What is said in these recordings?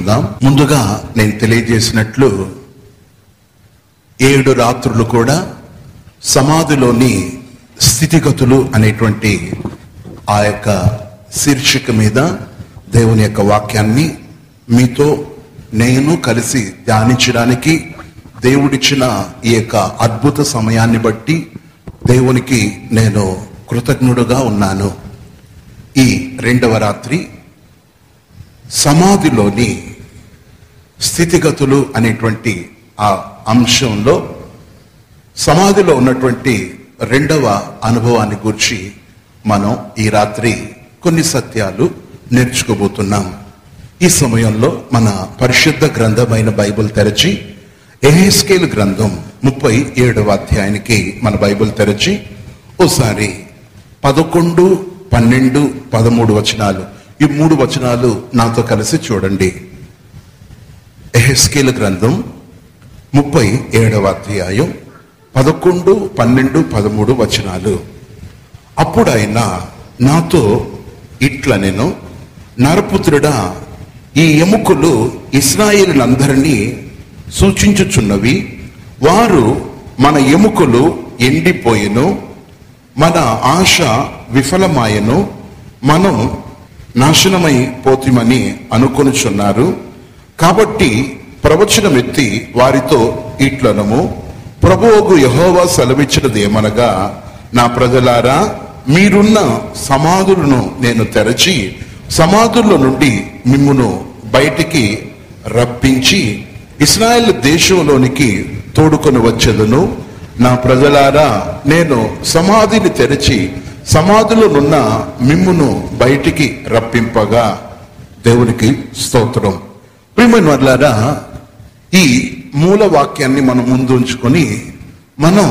నేర్చుకుందాం ముందుగా నేను తెలియజేసినట్లు ఏడు రాత్రులు కూడా సమాధిలోని స్థితిగతులు అనేటువంటి ఆ యొక్క శీర్షిక మీద దేవుని యొక్క వాక్యాన్ని మీతో నేను కలిసి ధ్యానించడానికి దేవుడిచ్చిన ఈ యొక్క అద్భుత సమయాన్ని బట్టి దేవునికి నేను కృతజ్ఞుడుగా ఉన్నాను ఈ రెండవ రాత్రి సమాధిలోని స్థితిగతులు అనేటువంటి ఆ అంశంలో సమాధిలో ఉన్నటువంటి రెండవ అనుభవాన్ని గురించి మనం ఈ రాత్రి కొన్ని సత్యాలు నేర్చుకోబోతున్నాం ఈ సమయంలో మన పరిశుద్ధ గ్రంథమైన బైబిల్ తెరచి ఎహెస్కేల్ గ్రంథం ముప్పై ఏడవ అధ్యాయానికి మన బైబిల్ తెరచి ఓసారి పదకొండు పన్నెండు పదమూడు వచనాలు ఈ మూడు వచనాలు నాతో కలిసి చూడండి ఎహెస్కేల్ గ్రంథం ముప్పై ఏడవ అధ్యాయం పదకొండు పన్నెండు పదమూడు వచనాలు అప్పుడు ఆయన నాతో ఇట్ల నేను నరపుత్రుడా ఈ ఎముకలు ఇస్రాయేలులందరినీ సూచించుచున్నవి వారు మన ఎముకలు ఎండిపోయెను మన ఆశ విఫలమాయను మనం నాశనమై పోతిమని అనుకొనుచున్నారు కాబట్టి ప్రవచనమెత్తి వారితో ఇట్లనము ప్రభువుకు యహోవా సెలవిచ్చినది ఏమనగా నా ప్రజలారా మీరున్న సమాధులను నేను తెరచి సమాధుల్లో నుండి మిమ్మును బయటికి రప్పించి ఇస్రాయేల్ దేశంలోనికి తోడుకొని వచ్చేదను నా ప్రజలారా నేను సమాధిని తెరచి సమాధిలోనున్న మిమ్మును బయటికి రప్పింపగా దేవునికి స్తోత్రం ప్రియమైన వర్లారా ఈ మూల వాక్యాన్ని మనం ముందు ఉంచుకొని మనం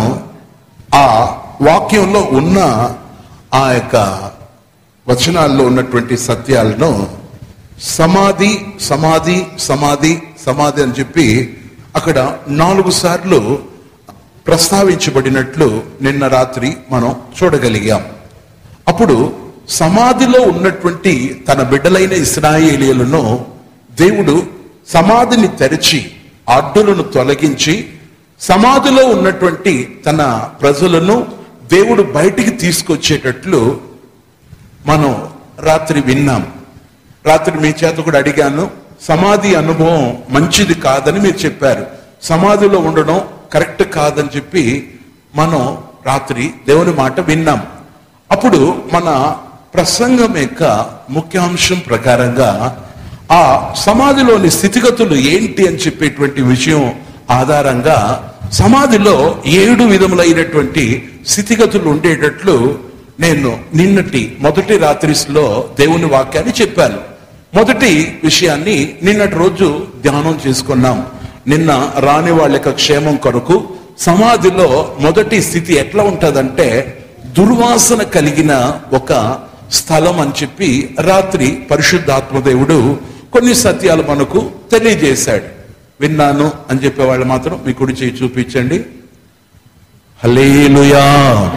ఆ వాక్యంలో ఉన్న ఆ యొక్క వచనాల్లో ఉన్నటువంటి సత్యాలను సమాధి సమాధి సమాధి సమాధి అని చెప్పి అక్కడ నాలుగు సార్లు ప్రస్తావించబడినట్లు నిన్న రాత్రి మనం చూడగలిగాం అప్పుడు సమాధిలో ఉన్నటువంటి తన బిడ్డలైన ఇస్రాయేలీలను దేవుడు సమాధిని తెరిచి అడ్డులను తొలగించి సమాధిలో ఉన్నటువంటి తన ప్రజలను దేవుడు బయటికి తీసుకొచ్చేటట్లు మనం రాత్రి విన్నాం రాత్రి మీ చేత కూడా అడిగాను సమాధి అనుభవం మంచిది కాదని మీరు చెప్పారు సమాధిలో ఉండడం కరెక్ట్ కాదని చెప్పి మనం రాత్రి దేవుని మాట విన్నాం అప్పుడు మన ప్రసంగం యొక్క ముఖ్యాంశం ప్రకారంగా ఆ సమాధిలోని స్థితిగతులు ఏంటి అని చెప్పేటువంటి విషయం ఆధారంగా సమాధిలో ఏడు విధములైనటువంటి స్థితిగతులు ఉండేటట్లు నేను నిన్నటి మొదటి రాత్రిలో దేవుని వాక్యాన్ని చెప్పాను మొదటి విషయాన్ని నిన్నటి రోజు ధ్యానం చేసుకున్నాం నిన్న రాని వాళ్ళ యొక్క క్షేమం కొరకు సమాధిలో మొదటి స్థితి ఎట్లా ఉంటదంటే దుర్వాసన కలిగిన ఒక స్థలం అని చెప్పి రాత్రి పరిశుద్ధాత్మదేవుడు కొన్ని సత్యాలు మనకు తెలియజేశాడు విన్నాను అని చెప్పేవాళ్ళు మాత్రం మీ కుడి చేయి చూపించండి హలేలుయా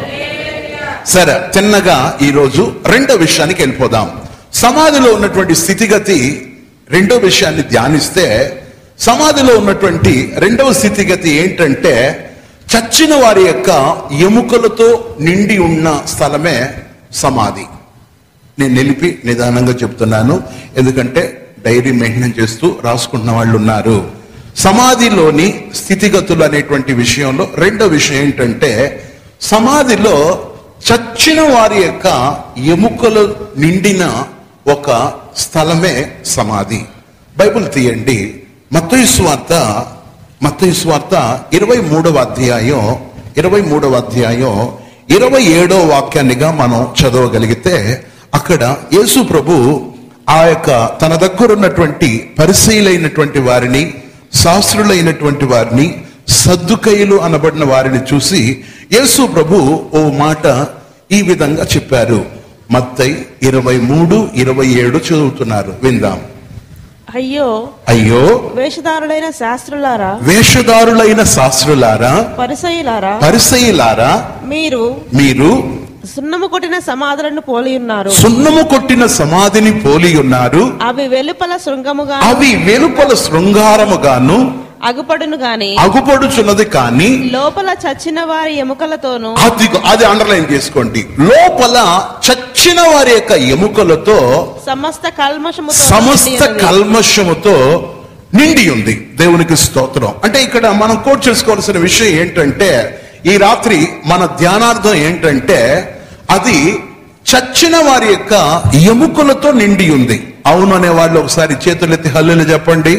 సరే చిన్నగా ఈరోజు రెండో విషయానికి వెళ్ళిపోదాం సమాధిలో ఉన్నటువంటి స్థితిగతి రెండో విషయాన్ని ధ్యానిస్తే సమాధిలో ఉన్నటువంటి రెండవ స్థితిగతి ఏంటంటే చచ్చిన వారి యొక్క ఎముకలతో నిండి ఉన్న స్థలమే సమాధి నేను నిలిపి నిదానంగా చెప్తున్నాను ఎందుకంటే డైరీ మెయింటైన్ చేస్తూ రాసుకుంటున్న వాళ్ళు ఉన్నారు సమాధిలోని స్థితిగతులు అనేటువంటి విషయంలో రెండో విషయం ఏంటంటే సమాధిలో చచ్చిన వారి యొక్క ఎముకలు నిండిన ఒక స్థలమే సమాధి బైబిల్ తీయండి మత్తయి స్వార్త మత్తయి స్వార్త ఇరవై మూడవ అధ్యాయం ఇరవై మూడవ అధ్యాయం ఇరవై ఏడవ వాక్యాన్నిగా మనం చదవగలిగితే అక్కడ యేసు ప్రభు ఆ యొక్క తన దగ్గర ఉన్నటువంటి పరిశీలైనటువంటి వారిని శాస్త్రులైనటువంటి వారిని సద్దుకయ్యలు అనబడిన వారిని చూసి యేసు ప్రభు ఓ మాట ఈ విధంగా చెప్పారు మత్తయి ఇరవై మూడు ఇరవై ఏడు చదువుతున్నారు విందాం అయ్యో అయ్యో వేషధారులైన శాస్త్రులారా వేషధారులైన శాస్త్రులారా పరిసయులారా పరిసయులారా మీరు మీరు సున్నము కొట్టిన సమాధులను పోలి ఉన్నారు సున్నము కొట్టిన సమాధిని పోలి ఉన్నారు అవి వెలుపల శృంగముగా అవి వెలుపల శృంగారముగాను అగుపడును గాని అగుపడుచున్నది కానీ లోపల చచ్చిన వారి ఎముకలతోనూ అది అది అండర్లైన్ చేసుకోండి లోపల చచ్చిన వారి యొక్క ఎముకలతో సమస్త కల్మషము సమస్త కల్మషముతో నిండి ఉంది దేవునికి స్తోత్రం అంటే ఇక్కడ మనం కోట్ చేసుకోవాల్సిన విషయం ఏంటంటే ఈ రాత్రి మన ధ్యానార్థం ఏంటంటే అది చచ్చిన వారి యొక్క ఎముకలతో నిండి ఉంది అవును అనే వాళ్ళు ఒకసారి చేతులెత్తి హల్లులు చెప్పండి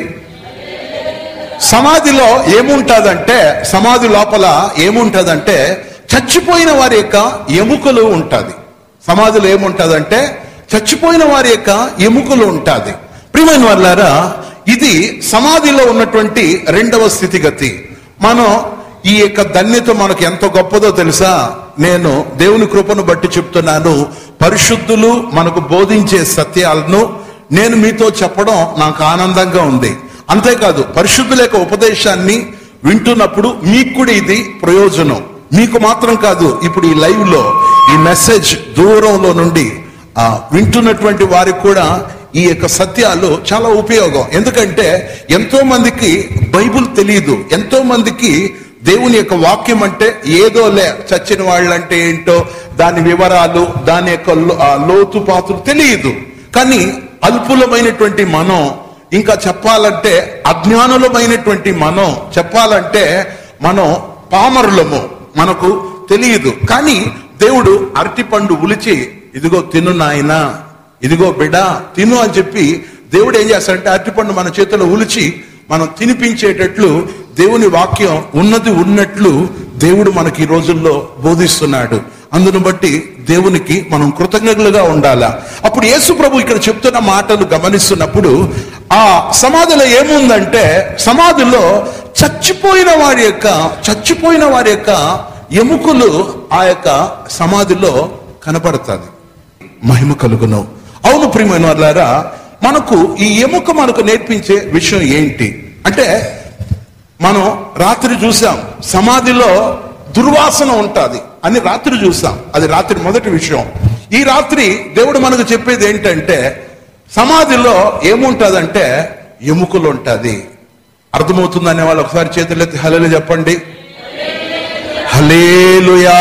సమాధిలో ఏముంటదంటే సమాధి లోపల ఏముంటదంటే చచ్చిపోయిన వారి యొక్క ఎముకలు ఉంటది సమాధిలో ఏముంటదంటే చచ్చిపోయిన వారి యొక్క ఎముకలు ఉంటది ప్రియమైన వాళ్ళారా ఇది సమాధిలో ఉన్నటువంటి రెండవ స్థితిగతి మనం ఈ యొక్క ధన్యత మనకు ఎంత గొప్పదో తెలుసా నేను దేవుని కృపను బట్టి చెప్తున్నాను పరిశుద్ధులు మనకు బోధించే సత్యాలను నేను మీతో చెప్పడం నాకు ఆనందంగా ఉంది అంతేకాదు పరిశుద్ధుల యొక్క ఉపదేశాన్ని వింటున్నప్పుడు మీకు కూడా ఇది ప్రయోజనం మీకు మాత్రం కాదు ఇప్పుడు ఈ లైవ్ లో ఈ మెసేజ్ దూరంలో నుండి ఆ, వింటున్నటువంటి వారికి కూడా ఈ యొక్క సత్యాలు చాలా ఉపయోగం ఎందుకంటే ఎంతో మందికి బైబుల్ తెలియదు ఎంతో మందికి దేవుని యొక్క వాక్యం అంటే ఏదోలే చచ్చిన వాళ్ళంటే ఏంటో దాని వివరాలు దాని యొక్క లో- ఆ లోతు పాతులు తెలియదు కానీ అల్పులమైనటువంటి మనం ఇంకా చెప్పాలంటే అజ్ఞానులమైనటువంటి మనం చెప్పాలంటే మనం పామరులము మనకు తెలియదు కానీ దేవుడు అరటిపండు ఉలిచి ఇదిగో తిను నాయనా ఇదిగో బిడ్డ తిను అని చెప్పి దేవుడు ఏం చేస్తాడంటే అరటిపండు మన చేతిలో ఉలిచి మనం తినిపించేటట్లు దేవుని వాక్యం ఉన్నది ఉన్నట్లు దేవుడు మనకి ఈ రోజుల్లో బోధిస్తున్నాడు అందును బట్టి దేవునికి మనం కృతజ్ఞతలుగా ఉండాలా అప్పుడు యేసు ప్రభు ఇక్కడ చెప్తున్న మాటలు గమనిస్తున్నప్పుడు ఆ సమాధిలో ఏముందంటే సమాధిలో చచ్చిపోయిన వారి యొక్క చచ్చిపోయిన వారి యొక్క ఎముకలు ఆ యొక్క సమాధిలో కనపడుతుంది మహిమ కలుగును అవును ప్రియమైన వాళ్ళారా మనకు ఈ ఎముక మనకు నేర్పించే విషయం ఏంటి అంటే మనం రాత్రి చూసాం సమాధిలో దుర్వాసన ఉంటుంది అని రాత్రి చూసాం అది రాత్రి మొదటి విషయం ఈ రాత్రి దేవుడు మనకు చెప్పేది ఏంటంటే సమాధిలో ఏముంటదంటే ఎముకలు ఉంటది అర్థమవుతుంది అనే వాళ్ళు ఒకసారి చేతులెత్తి హలేలు చెప్పండి హలేలుయా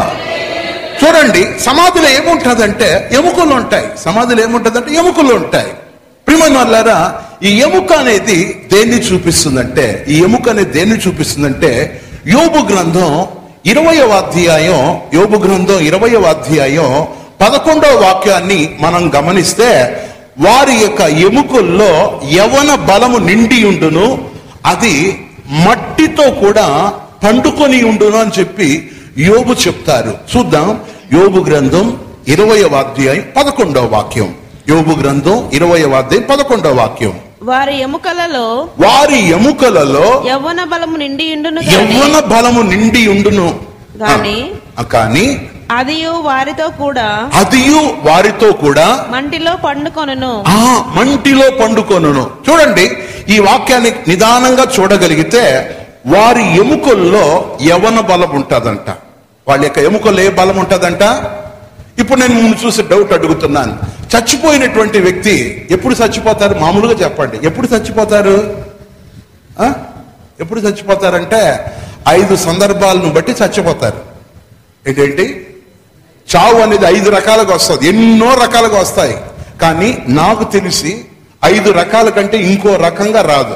చూడండి సమాధిలో ఏముంటదంటే ఎముకలు ఉంటాయి సమాధిలో ఏముంటదంటే ఎముకలు ఉంటాయి ప్రియమైన వాళ్ళారా ఈ ఎముక అనేది దేన్ని చూపిస్తుందంటే ఈ ఎముక అనేది దేన్ని చూపిస్తుందంటే యోబు గ్రంథం ఇరవయవ అధ్యాయం యోబు గ్రంథం ఇరవయవ అధ్యాయం పదకొండవ వాక్యాన్ని మనం గమనిస్తే వారి యొక్క ఎముకల్లో యవన బలము నిండి ఉండును అది మట్టితో కూడా పండుకొని ఉండును అని చెప్పి యోబు చెప్తారు చూద్దాం యోబు గ్రంథం ఇరవయవ అధ్యాయం పదకొండవ వాక్యం యోబు గ్రంథం ఇరవయవ అధ్యాయం పదకొండవ వాక్యం వారి ఎముకలలో వారి ఎముకలలో యవ్వన బలము నిండి ఉండును గాని యవ్వన బలము నిండి ఉండును గాని ఆ, కానీ అదియు వారితో కూడా అదియు వారితో కూడా మంటిలో పండుకొనును ఆ మంటిలో పండుకొనును చూడండి ఈ వాక్యాన్ని నిదానంగా చూడగలిగితే వారి ఎముకల్లో యవన బలం ఉంటదంట వాళ్ళ యొక్క ఎముకల్లో ఏ బలం ఉంటదంట ఇప్పుడు నేను ముందు చూసి డౌట్ అడుగుతున్నాను చచ్చిపోయినటువంటి వ్యక్తి ఎప్పుడు చచ్చిపోతారు మామూలుగా చెప్పండి ఎప్పుడు చచ్చిపోతారు ఆ? ఎప్పుడు చచ్చిపోతారంటే ఐదు సందర్భాలను బట్టి చచ్చిపోతారు ఏంటంటి చావు అనేది ఐదు రకాలుగా వస్తుంది ఎన్నో రకాలుగా వస్తాయి కానీ నాకు తెలిసి ఐదు రకాల కంటే ఇంకో రకంగా రాదు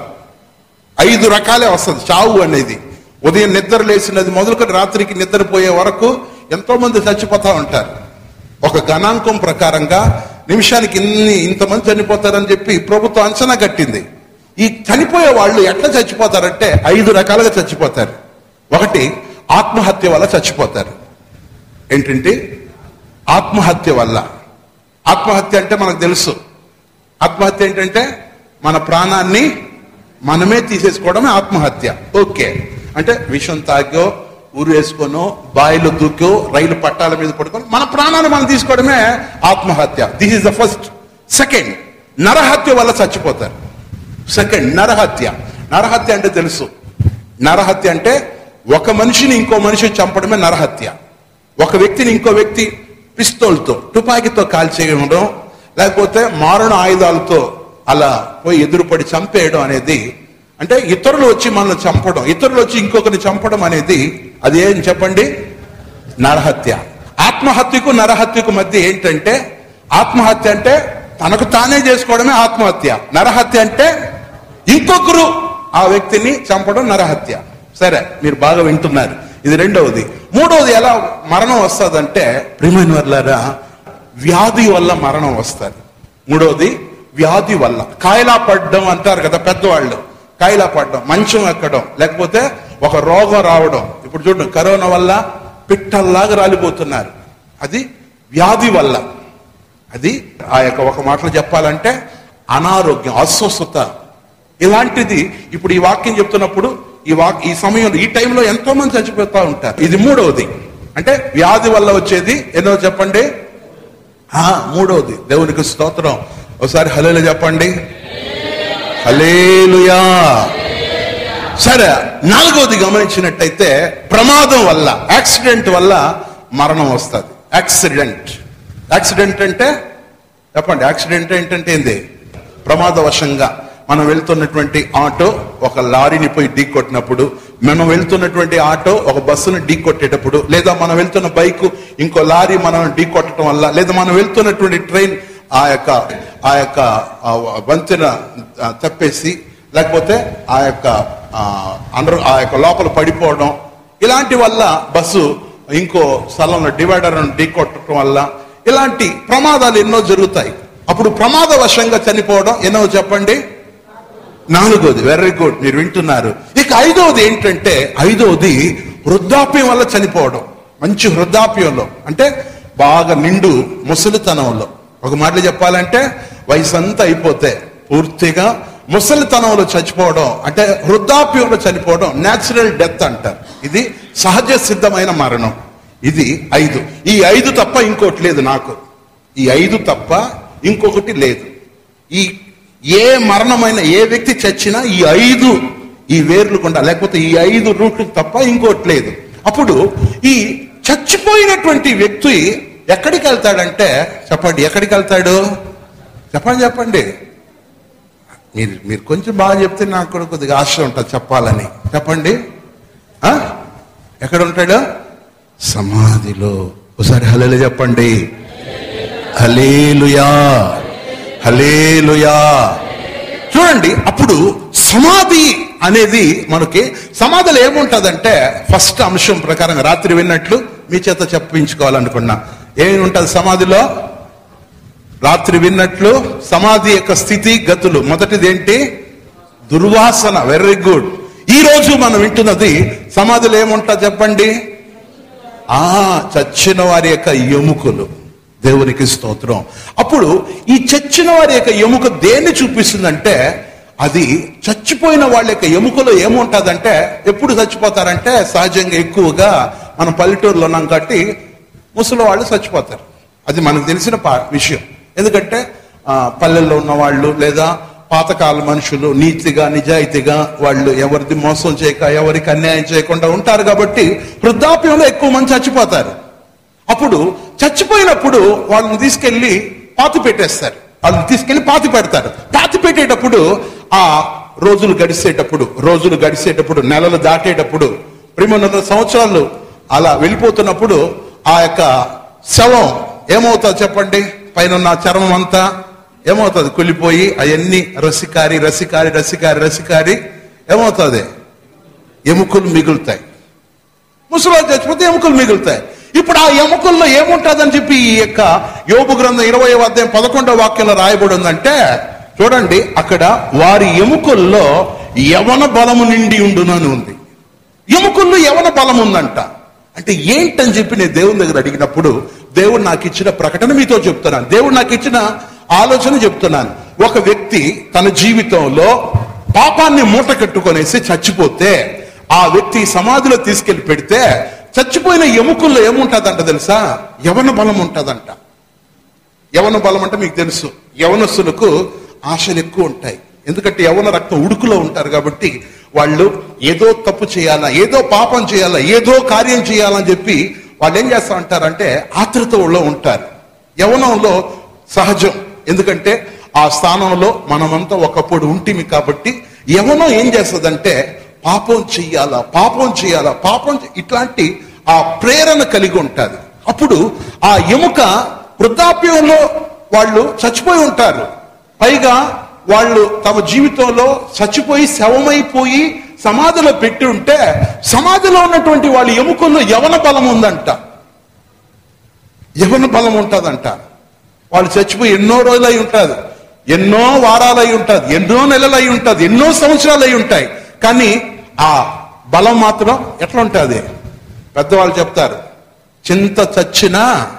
ఐదు రకాలే వస్తుంది చావు అనేది ఉదయం నిద్ర లేచినది మొదలుకొని రాత్రికి నిద్రపోయే వరకు ఎంతో మంది చచ్చిపోతా ఉంటారు ఒక గణాంకం ప్రకారంగా నిమిషానికి ఇన్ని ఇంతమంది చనిపోతారని చెప్పి ప్రభుత్వం అంచనా కట్టింది ఈ చనిపోయే వాళ్ళు ఎట్లా చచ్చిపోతారంటే ఐదు రకాలుగా చచ్చిపోతారు ఒకటి ఆత్మహత్య వల్ల చచ్చిపోతారు ఏంటంటే ఆత్మహత్య వల్ల ఆత్మహత్య అంటే మనకు తెలుసు ఆత్మహత్య ఏంటంటే మన ప్రాణాన్ని మనమే తీసేసుకోవడమే ఆత్మహత్య ఓకే అంటే విషం తాగో ఊరు వేసుకోనో బాయిలో దూకో రైలు పట్టాల మీద పడుకొని మన ప్రాణాన్ని మనం తీసుకోవడమే ఆత్మహత్య this is the first second నరహత్య వల్ల చచ్చిపోతారు సెకండ్ నరహత్య నరహత్య అంటే తెలుసు నరహత్య అంటే ఒక మనిషిని ఇంకో మనిషి చంపడమే నరహత్య ఒక వ్యక్తిని ఇంకో వ్యక్తి పిస్తోల్తో తుపాకీతో కాల్చేయడం లేకపోతే మారణ ఆయుధాలతో అలా పోయి ఎదురుపడి చంపేయడం అనేది అంటే ఇతరులు వచ్చి మనల్ని చంపడం ఇతరులు వచ్చి ఇంకొకరిని చంపడం అనేది అది ఏం చెప్పండి నరహత్య ఆత్మహత్యకు నరహత్యకు మధ్య ఏంటంటే ఆత్మహత్య అంటే తనకు తానే చేసుకోవడమే ఆత్మహత్య నరహత్య అంటే ఇంకొకరు ఆ వ్యక్తిని చంపడం నరహత్య సరే మీరు బాగా వింటున్నారు ఇది రెండవది మూడవది ఎలా మరణం వస్తుందంటే ప్రియమైన వర్లారా వ్యాధి వల్ల మరణం వస్తుంది మూడవది వ్యాధి వల్ల కాయలా పడడం అంటారు కదా పెద్దవాళ్ళు కాయలా పడడం మంచం ఎక్కడం లేకపోతే ఒక రోగం రావడం ఇప్పుడు చూడండి కరోనా వల్ల పిట్టల్లాగా రాలిపోతున్నారు అది వ్యాధి వల్ల అది ఆ యొక్క ఒక మాటలో చెప్పాలంటే అనారోగ్యం అస్వస్థత ఇలాంటిది ఇప్పుడు ఈ వాక్యం చెప్తున్నప్పుడు ఈ వాక్ ఈ సమయంలో ఈ టైంలో ఎంతో మంది చచ్చిపోతూ ఉంటారు ఇది మూడవది అంటే వ్యాధి వల్ల వచ్చేది ఎన్నో చెప్పండి ఆ మూడవది దేవునికి స్తోత్రం ఒకసారి హలేలు చెప్పండి హలేలుయా సరే నాలుగవది గమనించినట్టయితే ప్రమాదం వల్ల యాక్సిడెంట్ వల్ల మరణం వస్తుంది యాక్సిడెంట్ యాక్సిడెంట్ అంటే చెప్పండి యాక్సిడెంట్ ఏంటంటే ఏంది ప్రమాదవశంగా మనం వెళ్తున్నటువంటి ఆటో ఒక లారీని పోయి ఢీ కొట్టినప్పుడు మనం వెళ్తున్నటువంటి ఆటో ఒక బస్సును ఢీ కొట్టేటప్పుడు లేదా మనం వెళ్తున్న బైక్ ఇంకో లారీ మనం ఢీ కొట్టడం వల్ల లేదా మనం వెళ్తున్నటువంటి ట్రైన్ ఆ యొక్క ఆ యొక్క ఆ వంతెన ఆ, తప్పేసి లేకపోతే ఆ యొక్క ఆ, అండర్ ఆ యొక్క లోపల పడిపోవడం ఇలాంటి వల్ల బస్సు ఇంకో స్థలంలో డివైడర్ ఢీ కొట్టడం వల్ల ఇలాంటి ప్రమాదాలు ఎన్నో జరుగుతాయి అప్పుడు ప్రమాదవశంగా చనిపోవడం ఎన్నో చెప్పండి నాలుగోది వెరీ గుడ్ మీరు వింటున్నారు ఇక ఐదవది ఏంటంటే ఐదవది వృద్ధాప్యం వల్ల చనిపోవడం మంచి వృద్ధాప్యంలో అంటే బాగా నిండు ముసలితనంలో ఒక మాటలు చెప్పాలంటే వయసు అంతా అయిపోతే పూర్తిగా ముసలితనంలో చచ్చిపోవడం అంటే వృద్ధాప్యంలో చనిపోవడం న్యాచురల్ డెత్ అంటారు ఇది సహజ సిద్ధమైన మరణం ఇది ఐదు ఈ ఐదు తప్ప ఇంకోటి లేదు నాకు ఈ ఐదు తప్ప ఇంకొకటి లేదు ఈ ఏ మరణమైన ఏ వ్యక్తి చచ్చినా ఈ ఐదు ఈ వేర్లు కొండ లేకపోతే ఈ ఐదు రూట్లు తప్ప ఇంకోటి లేదు అప్పుడు ఈ చచ్చిపోయినటువంటి వ్యక్తి ఎక్కడికి వెళ్తాడంటే చెప్పండి ఎక్కడికి వెళ్తాడు చెప్పండి చెప్పండి మీరు మీరు కొంచెం బాగా చెప్తే నాకు కూడా కొద్దిగా ఆశ ఉంటుంది చెప్పాలని చెప్పండి ఆ? ఎక్కడ ఉంటాడు సమాధిలో ఒకసారి హలేలు చెప్పండి హలేలుయా హలేలుయా చూడండి అప్పుడు సమాధి అనేది మనకి సమాధిలో ఏముంటదంటే ఫస్ట్ అంశం ప్రకారం రాత్రి విన్నట్లు మీ చేత చెప్పించుకోవాలనుకున్నా ఏమి ఉంటుంది సమాధిలో రాత్రి విన్నట్లు సమాధి యొక్క స్థితి గతులు మొదటిది ఏంటి దుర్వాసన వెరీ గుడ్ ఈ రోజు మనం వింటున్నది సమాధిలో ఏముంటా చెప్పండి ఆ చచ్చిన వారి యొక్క ఎముకలు దేవునికి స్తోత్రం అప్పుడు ఈ చచ్చిన వారి యొక్క ఎముక దేన్ని చూపిస్తుందంటే అది చచ్చిపోయిన వాళ్ళ యొక్క ఎముకలో ఏముంటుందంటే ఎప్పుడు చచ్చిపోతారంటే సహజంగా ఎక్కువగా మనం పల్లెటూరులో ఉన్నాం కాబట్టి ముసలి వాళ్ళు చచ్చిపోతారు అది మనకు తెలిసిన పా- విషయం ఎందుకంటే ఆ, పల్లెల్లో ఉన్న వాళ్ళు లేదా పాతకాల మనుషులు నీతిగా నిజాయితీగా వాళ్ళు ఎవరిది మోసం చేయక ఎవరికి అన్యాయం చేయకుండా ఉంటారు కాబట్టి వృద్ధాప్యంలో ఎక్కువ మంది చచ్చిపోతారు అప్పుడు చచ్చిపోయినప్పుడు వాళ్ళని తీసుకెళ్లి పాతి పెట్టేస్తారు వాళ్ళని తీసుకెళ్లి పాతి పెడతారు పాతి పెట్టేటప్పుడు ఆ రోజులు గడిచేటప్పుడు రోజులు గడిచేటప్పుడు నెలలు దాటేటప్పుడు ప్రేమన్న సంవత్సరాలు అలా వెళ్ళిపోతున్నప్పుడు ఆ యొక్క శవం ఏమవుతుంది చెప్పండి పైన ఉన్న చర్మం అంతా ఏమవుతుంది కుళ్ళిపోయి అవన్నీ రసికారి రసికారి రసికారి రసికారి ఏమవుతుంది ఎముకలు మిగులుతాయి ముసలి చచ్చిపోతే ఎముకలు మిగులుతాయి ఇప్పుడు ఆ ఎముకల్లో ఏముంటుందని చెప్పి ఈ యొక్క యోపు గ్రంథం ఇరవై అధ్యాయం పదకొండవ వాక్యంలో రాయబడి ఉందంటే చూడండి అక్కడ వారి ఎముకల్లో యవన బలము నిండి ఉండునని ఉంది ఎముకల్లో యవన బలం ఉందంట అంటే ఏంటని చెప్పి నేను దేవుని దగ్గర అడిగినప్పుడు దేవుడు నాకు ఇచ్చిన ప్రకటన మీతో చెప్తున్నాను దేవుడు నాకు ఇచ్చిన ఆలోచన చెప్తున్నాను ఒక వ్యక్తి తన జీవితంలో పాపాన్ని మూట కట్టుకొనేసి చచ్చిపోతే ఆ వ్యక్తి సమాధిలో తీసుకెళ్లి పెడితే చచ్చిపోయిన ఎముకల్లో ఏముంటదంట తెలుసా యవన బలం ఉంటదంట యవన బలం అంటే మీకు తెలుసు యవనస్తులకు ఆశలు ఎక్కువ ఉంటాయి ఎందుకంటే యవన రక్తం ఉడుకులో ఉంటారు కాబట్టి వాళ్ళు ఏదో తప్పు చేయాలా ఏదో పాపం చేయాలా ఏదో కార్యం చేయాలని చెప్పి వాళ్ళు ఏం చేస్తా ఉంటారంటే ఆతృతలో ఉంటారు యవనంలో సహజం ఎందుకంటే ఆ స్థానంలో మనమంతా ఒకప్పుడు ఉంటిమి కాబట్టి యవనం ఏం చేస్తుందంటే పాపం చెయ్యాలా పాపం చేయాలా పాపం చె- ఇట్లాంటి ఆ ప్రేరణ కలిగి ఉంటుంది అప్పుడు ఆ ఎముక వృద్ధాప్యంలో వాళ్ళు చచ్చిపోయి ఉంటారు పైగా వాళ్ళు తమ జీవితంలో చచ్చిపోయి శవమైపోయి సమాధిలో పెట్టి ఉంటే సమాధిలో ఉన్నటువంటి వాళ్ళ ఎముకల్లో యవన బలం ఉందంట యవన బలం ఉంటుందంట వాళ్ళు చచ్చిపోయి ఎన్నో రోజులు అయి ఉంటుంది ఎన్నో వారాలు అయి ఉంటుంది ఎన్నో నెలలు అయి ఉంటుంది ఎన్నో సంవత్సరాలు అయి ఉంటాయి కానీ ఆ బలం మాత్రం ఎట్లా ఉంటుంది పెద్దవాళ్ళు చెప్తారు చింత చచ్చినా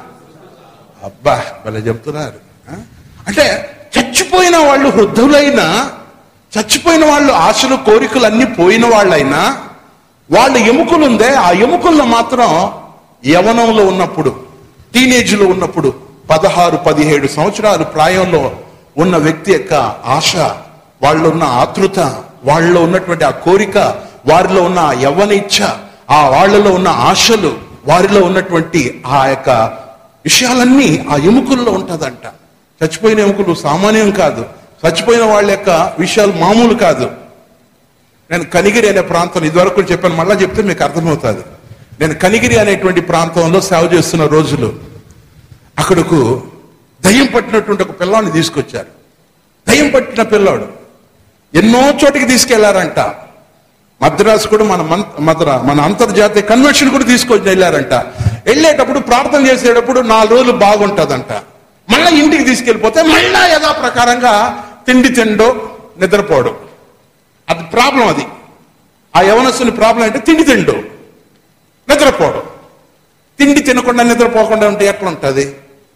అబ్బా భలే చెప్తున్నారు ఆ? అంటే చచ్చిపోయిన వాళ్ళు వృద్ధులైన చచ్చిపోయిన వాళ్ళు ఆశలు కోరికలు అన్ని పోయిన వాళ్ళైనా వాళ్ళ ఎముకలు ఉందే ఆ ఎముకల్లో మాత్రం యవనంలో ఉన్నప్పుడు టీనేజ్లో ఉన్నప్పుడు పదహారు పదిహేడు సంవత్సరాలు ప్రాయంలో ఉన్న వ్యక్తి యొక్క ఆశ వాళ్ళలో ఉన్న ఆతృత వాళ్ళలో ఉన్నటువంటి ఆ కోరిక వారిలో ఉన్న ఆ యవ్వన ఇచ్ఛ ఆ వాళ్ళలో ఉన్న ఆశలు వారిలో ఉన్నటువంటి ఆ యొక్క విషయాలన్నీ ఆ ఎముకల్లో ఉంటుందంట చచ్చిపోయిన ఎముకలు సామాన్యం కాదు చచ్చిపోయిన వాళ్ళ యొక్క విషయాలు మామూలు కాదు నేను కనిగిరి అనే ప్రాంతం ఇదివరకు కూడా చెప్పాను మళ్ళా చెప్తే మీకు అర్థమవుతుంది నేను కనిగిరి అనేటువంటి ప్రాంతంలో సేవ చేస్తున్న రోజులు అక్కడకు దయ్యం పట్టినటువంటి ఒక పిల్లాడిని తీసుకొచ్చారు దయ్యం పట్టిన పిల్లాడు ఎన్నో చోటికి తీసుకెళ్లారంట మద్రాసు కూడా మన మన్- మద్రా మన అంతర్జాతీయ కన్వెన్షన్ కూడా తీసుకొని వెళ్ళారంట వెళ్ళేటప్పుడు ప్రార్థన చేసేటప్పుడు నాలుగు రోజులు బాగుంటదంట మళ్ళా ఇంటికి తీసుకెళ్ళిపోతే మళ్ళా యథా ప్రకారంగా తిండి తిండో నిద్రపోవడం అది ప్రాబ్లం అది ఆ యవనస్తుని ప్రాబ్లం అంటే తిండి తిండు నిద్రపోవడం తిండి తినకుండా నిద్రపోకుండా ఉంటే ఎట్లా ఉంటుంది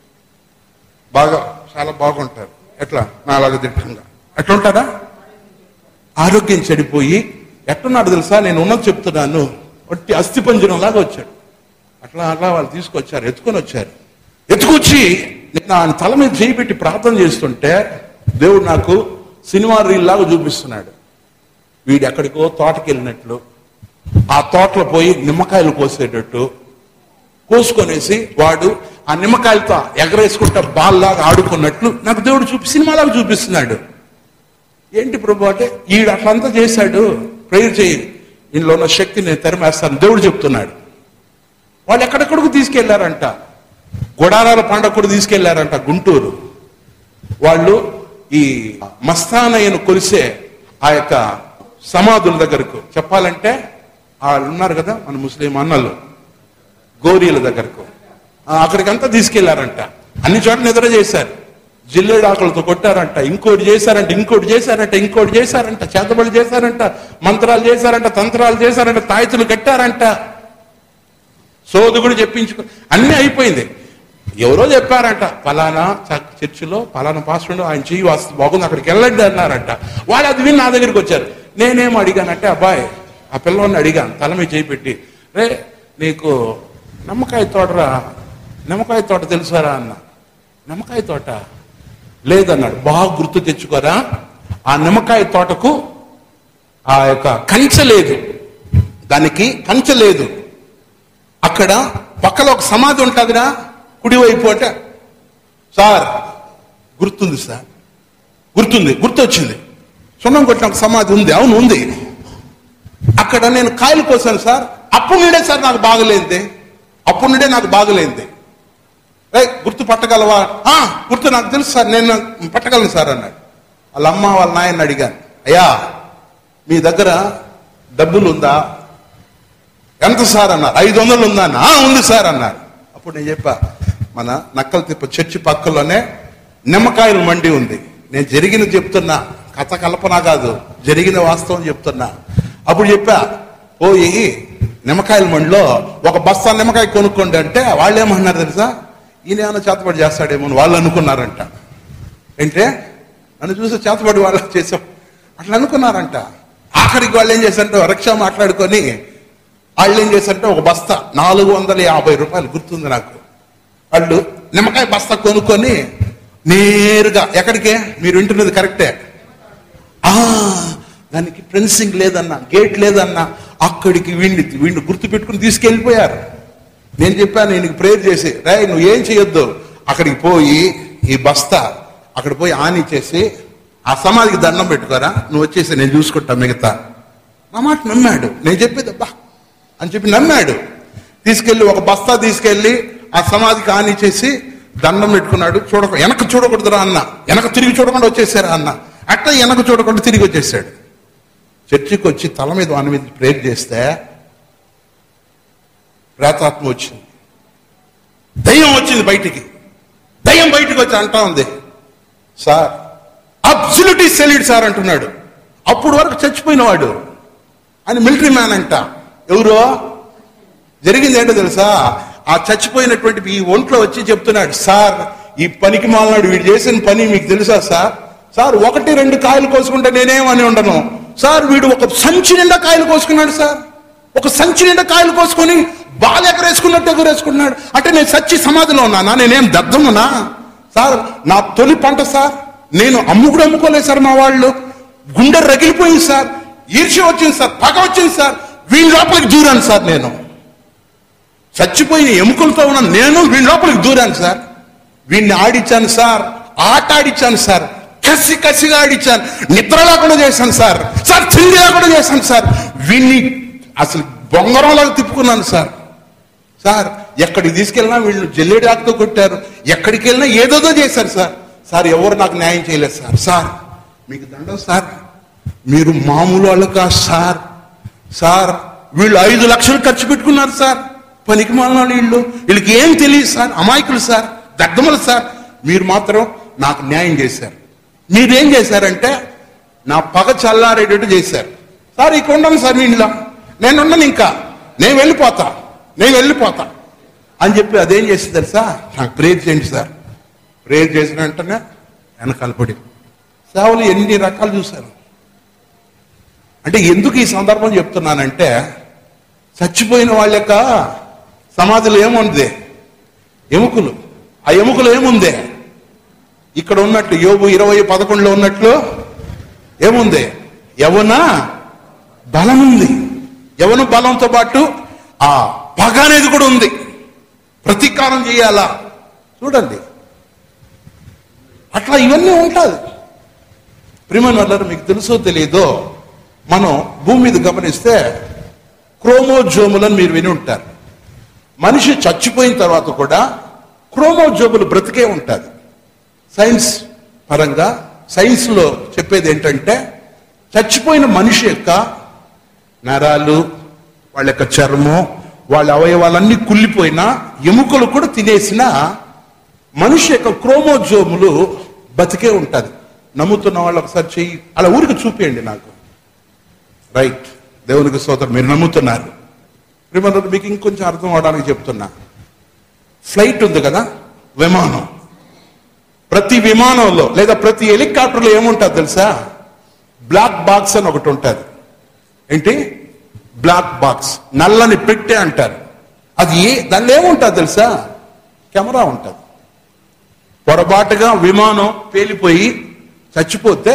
బాగా చాలా బాగుంటారు ఎట్లా నాలాగా దిట్టంగా ఎట్లా ఉంటారా ఆరోగ్యం చెడిపోయి ఎట్టున్నాడు తెలుసా నేను ఉన్నది చెప్తున్నాను ఒట్టి అస్థిపంజరం లాగా వచ్చాడు అట్లా అట్లా వాళ్ళు తీసుకొచ్చారు ఎత్తుకొని వచ్చారు ఎత్తుకొచ్చి నేను ఆయన తల మీద చేయి పెట్టి ప్రార్థన చేస్తుంటే దేవుడు నాకు సినిమా రీల్ లాగా చూపిస్తున్నాడు వీడు ఎక్కడికో తోటకి వెళ్ళినట్లు ఆ తోటలో పోయి నిమ్మకాయలు కోసేటట్టు కోసుకొనేసి వాడు ఆ నిమ్మకాయలతో ఎగరేసుకుంటా బాల్లాగా ఆడుకున్నట్లు నాకు దేవుడు చూపి సినిమాలాగా చూపిస్తున్నాడు ఏంటి ప్రభు అంటే ఈడు అట్లంతా చేశాడు ప్రేయర్ చేయి ఇందులో ఉన్న శక్తి నేను తెరమేస్తాను దేవుడు చెప్తున్నాడు వాళ్ళు ఎక్కడెక్కడికి తీసుకెళ్లారంట గుడారాల పండగ కూడా తీసుకెళ్లారంట గుంటూరు వాళ్ళు ఈ మస్తానయ్యను కొలిసే ఆ యొక్క సమాధుల దగ్గరకు చెప్పాలంటే వాళ్ళు ఉన్నారు కదా మన ముస్లిం అన్నలు గౌరీల దగ్గరకు ఆ, అక్కడికంతా తీసుకెళ్లారంట అన్ని చోట్ల నిద్ర చేశారు జిల్లేడు ఆకులతో కొట్టారంట ఇంకోటి చేశారంట ఇంకోటి చేశారంట ఇంకోటి చేశారంట చేతబడి చేశారంట మంత్రాలు చేశారంట తంత్రాలు చేశారంట తాయితులు కట్టారంట సోదు కూడా చెప్పించుకో అన్నీ అయిపోయింది ఎవరో చెప్పారంట ఫలానా చ- చర్చిలో ఫలానా పాస్టర్ ఆయన చెయ్యి వాస్తు బాగుంది అక్కడికి వెళ్ళండి అన్నారంట వాళ్ళు అది విని నా దగ్గరికి వచ్చారు నేనేం అడిగానంటే అబ్బాయి ఆ పిల్లవాడిని అడిగాను తల మీద చేయి పెట్టి రే నీకు నిమ్మకాయ తోటరా నిమ్మకాయ తోట తెలుసారా అన్న నిమ్మకాయ తోట లేదన్నాడు బాగా గుర్తు తెచ్చుకోరా ఆ నిమ్మకాయ తోటకు ఆ యొక్క కంచె లేదు దానికి కంచె లేదు అక్కడ పక్కలో ఒక సమాధి ఉంటుందిరా కుడివైపు అంటే సార్ గుర్తుంది సార్ గుర్తుంది గుర్తొచ్చింది సున్నం కొట్టిన ఒక సమాధి ఉంది అవును ఉంది అక్కడ నేను కాయలు కోసాను సార్ అప్పుడు నుండే సార్ నాకు బాగలేంది అప్పుడు నుండే నాకు బాగలేంది ఏ గుర్తు పట్టగలవా "ఆ, గుర్తు నాకు తెలుసు సార్ నేను పట్టగలను సార్ అన్నాడు వాళ్ళ అమ్మ వాళ్ళ నాయన్ని అడిగాను అయ్యా మీ దగ్గర డబ్బులు ఉందా ఎంత సార్ అన్నారు ఐదు వందలు ఉందా అన్న "ఆ, ఉంది సార్ అన్నారు అప్పుడు నేను చెప్పా మన నక్కల తిప్ప చర్చి పక్కలోనే నిమ్మకాయల మండి ఉంది నేను జరిగిన చెప్తున్నా కథ కల్పన కాదు జరిగిన వాస్తవం చెప్తున్నా అప్పుడు చెప్పా పోయి నిమ్మకాయల మండిలో ఒక బస్తా నిమ్మకాయ కొనుక్కోండి అంటే వాళ్ళు ఏమన్నారు తెలుసా ఈయన ఏమైనా చేతపడి చేస్తాడేమో అని వాళ్ళు అనుకున్నారంట ఏంటే నన్ను చూసి చేతబడి వాళ్ళు చేసాం అట్లా అనుకున్నారంట ఆఖరికి వాళ్ళు ఏం చేశారంటే రిక్షా మాట్లాడుకొని వాళ్ళు ఏం చేశారంటే ఒక బస్తా నాలుగు వందల యాభై రూపాయలు గుర్తుంది నాకు వాళ్ళు నిమ్మకాయ బస్తా కొనుక్కొని నేరుగా ఎక్కడికే మీరు వింటున్నది కరెక్టే ఆ దానికి ఫెన్సింగ్ లేదన్నా గేట్ లేదన్నా అక్కడికి వీడిని వీడిని గుర్తు పెట్టుకుని తీసుకెళ్ళిపోయారు నేను చెప్పాను ఈయనకి ప్రేయర్ చేసి రే నువ్వు ఏం చేయొద్దు అక్కడికి పోయి ఈ బస్తా అక్కడ పోయి ఆని చేసి ఆ సమాధికి దండం పెట్టుకోరా నువ్వు వచ్చేసి నేను చూసుకుంటా మిగతా నా మాట నమ్మాడు నేను చెప్పేది అబ్బా అని చెప్పి నమ్మాడు తీసుకెళ్లి ఒక బస్తా తీసుకెళ్లి ఆ సమాధికి ఆని చేసి దండం పెట్టుకున్నాడు చూడక వెనక చూడకూడదురా అన్న వెనక తిరిగి చూడకుండా వచ్చేసారా అన్న అట్లా వెనక చూడకుండా తిరిగి వచ్చేసాడు చర్చికి వచ్చి తల మీద వాని మీద ప్రేర్ చేస్తే ప్రేతాత్మ వచ్చింది దయ్యం వచ్చింది బయటికి దయ్యం బయటికి వచ్చి అంటా ఉంది సార్ అబ్సల్యూట్లీ సెలిడ్ సార్ అంటున్నాడు అప్పుడు వరకు చచ్చిపోయినవాడు అని మిలిటరీ మ్యాన్ అంట ఎవరో జరిగింది ఏంటో తెలుసా ఆ చచ్చిపోయినటువంటి ఈ ఒంట్లో వచ్చి చెప్తున్నాడు సార్ ఈ పనికి మాలనాడు వీడు చేసిన పని మీకు తెలుసా సార్ సార్ ఒకటి రెండు కాయలు కోసుకుంటే నేనేమని ఉండను సార్ వీడు ఒక సంచి నిండా కాయలు కోసుకున్నాడు సార్ ఒక సంచి నిండా కాయలు కోసుకొని బాగా ఎగరేసుకున్నట్టు ఎగరేసుకున్నాడు అంటే నేను సచ్చి సమాధిలో ఉన్నానా నేనేం దద్దమునా సార్ నా తొలి పంట సార్ నేను అమ్ముకుడు అమ్ముకోలేదు సార్ మా వాళ్ళు గుండె రగిలిపోయింది సార్ ఈర్ష్య వచ్చింది సార్ పగ వచ్చింది సార్ వీళ్ళ లోపలికి దూరాను సార్ నేను చచ్చిపోయిన ఎముకలతో ఉన్న నేను వీళ్ళ లోపలికి దూరాను సార్ వీడిని ఆడిచ్చాను సార్ ఆట ఆడిచ్చాను సార్ కసి కసిగా ఆడిచ్చాను నిద్ర లేకుండా చేశాను సార్ సార్ తిండి లేకుండా చేశాను సార్ వీడిని అసలు బొంగరంలాగా తిప్పుకున్నాను సార్ సార్ ఎక్కడికి తీసుకెళ్ళినా వీళ్ళు జల్లెడి ఆకుతో కొట్టారు ఎక్కడికి వెళ్ళినా ఏదోదో చేశారు సార్ సార్ ఎవరు నాకు న్యాయం చేయలేదు సార్ సార్ మీకు దండం సార్ మీరు మామూలు వాళ్ళు కాదు సార్ సార్ వీళ్ళు ఐదు లక్షలు ఖర్చు పెట్టుకున్నారు సార్ పనికి మాలిన వీళ్ళు వీళ్ళకి ఏం తెలియదు సార్ అమాయకులు సార్ దద్దములు సార్ మీరు మాత్రం నాకు న్యాయం చేశారు మీరేం చేశారంటే నా పగ చల్లారేటట్టు చేశారు సార్ ఇక ఉండను సార్ మీ ఇంట్లో నేను ఉండను ఇంకా నేను వెళ్ళిపోతా నేను వెళ్ళిపోతా అని చెప్పి అదేం చేసింది తెలుసా నాకు ప్రేర్ చేయండి సార్ ప్రేర్ చేసిన వెంటనే వెనకాల పడి సేవలు ఎన్ని రకాలు చూశాను అంటే ఎందుకు ఈ సందర్భం చెప్తున్నానంటే చచ్చిపోయిన వాళ్ళ యొక్క సమాధిలో ఏముంది ఎముకలు ఆ ఎముకలు ఏముంది ఇక్కడ ఉన్నట్లు యోగు ఇరవై పదకొండులో ఉన్నట్లు ఏముంది యవన బలం ఉంది యవన బలంతో పాటు ఆ పగ అనేది కూడా ఉంది ప్రతీకారం చేయాలా చూడండి అట్లా ఇవన్నీ ఉంటుంది ప్రిమన్ వల్ల మీకు తెలుసో తెలియదో మనం భూమి మీద గమనిస్తే క్రోమోజోములను మీరు విని ఉంటారు మనిషి చచ్చిపోయిన తర్వాత కూడా క్రోమోజోములు బ్రతికే ఉంటుంది సైన్స్ పరంగా సైన్స్లో చెప్పేది ఏంటంటే చచ్చిపోయిన మనిషి యొక్క నరాలు వాళ్ళ యొక్క చర్మం వాళ్ళ అవయవాలన్నీ కుళ్ళిపోయినా ఎముకలు కూడా తినేసిన మనిషి యొక్క క్రోమోజోములు బతికే ఉంటుంది నమ్ముతున్న వాళ్ళు ఒకసారి చెయ్యి అలా ఊరికి చూపియండి నాకు రైట్ దేవునికి స్తోత్రం మీరు నమ్ముతున్నారు ప్రిమర్ మీకు ఇంకొంచెం అర్థం అవడానికి చెప్తున్నా ఫ్లైట్ ఉంది కదా విమానం ప్రతి విమానంలో లేదా ప్రతి హెలికాప్టర్లో ఏముంటుంది తెలుసా బ్లాక్ బాక్స్ అని ఒకటి ఉంటుంది ఏంటి బ్లాక్ బాక్స్ నల్లని పెట్టె అంటారు అది ఏ దానిలో ఏముంటుంది తెలుసా కెమెరా ఉంటుంది పొరపాటుగా విమానం పేలిపోయి చచ్చిపోతే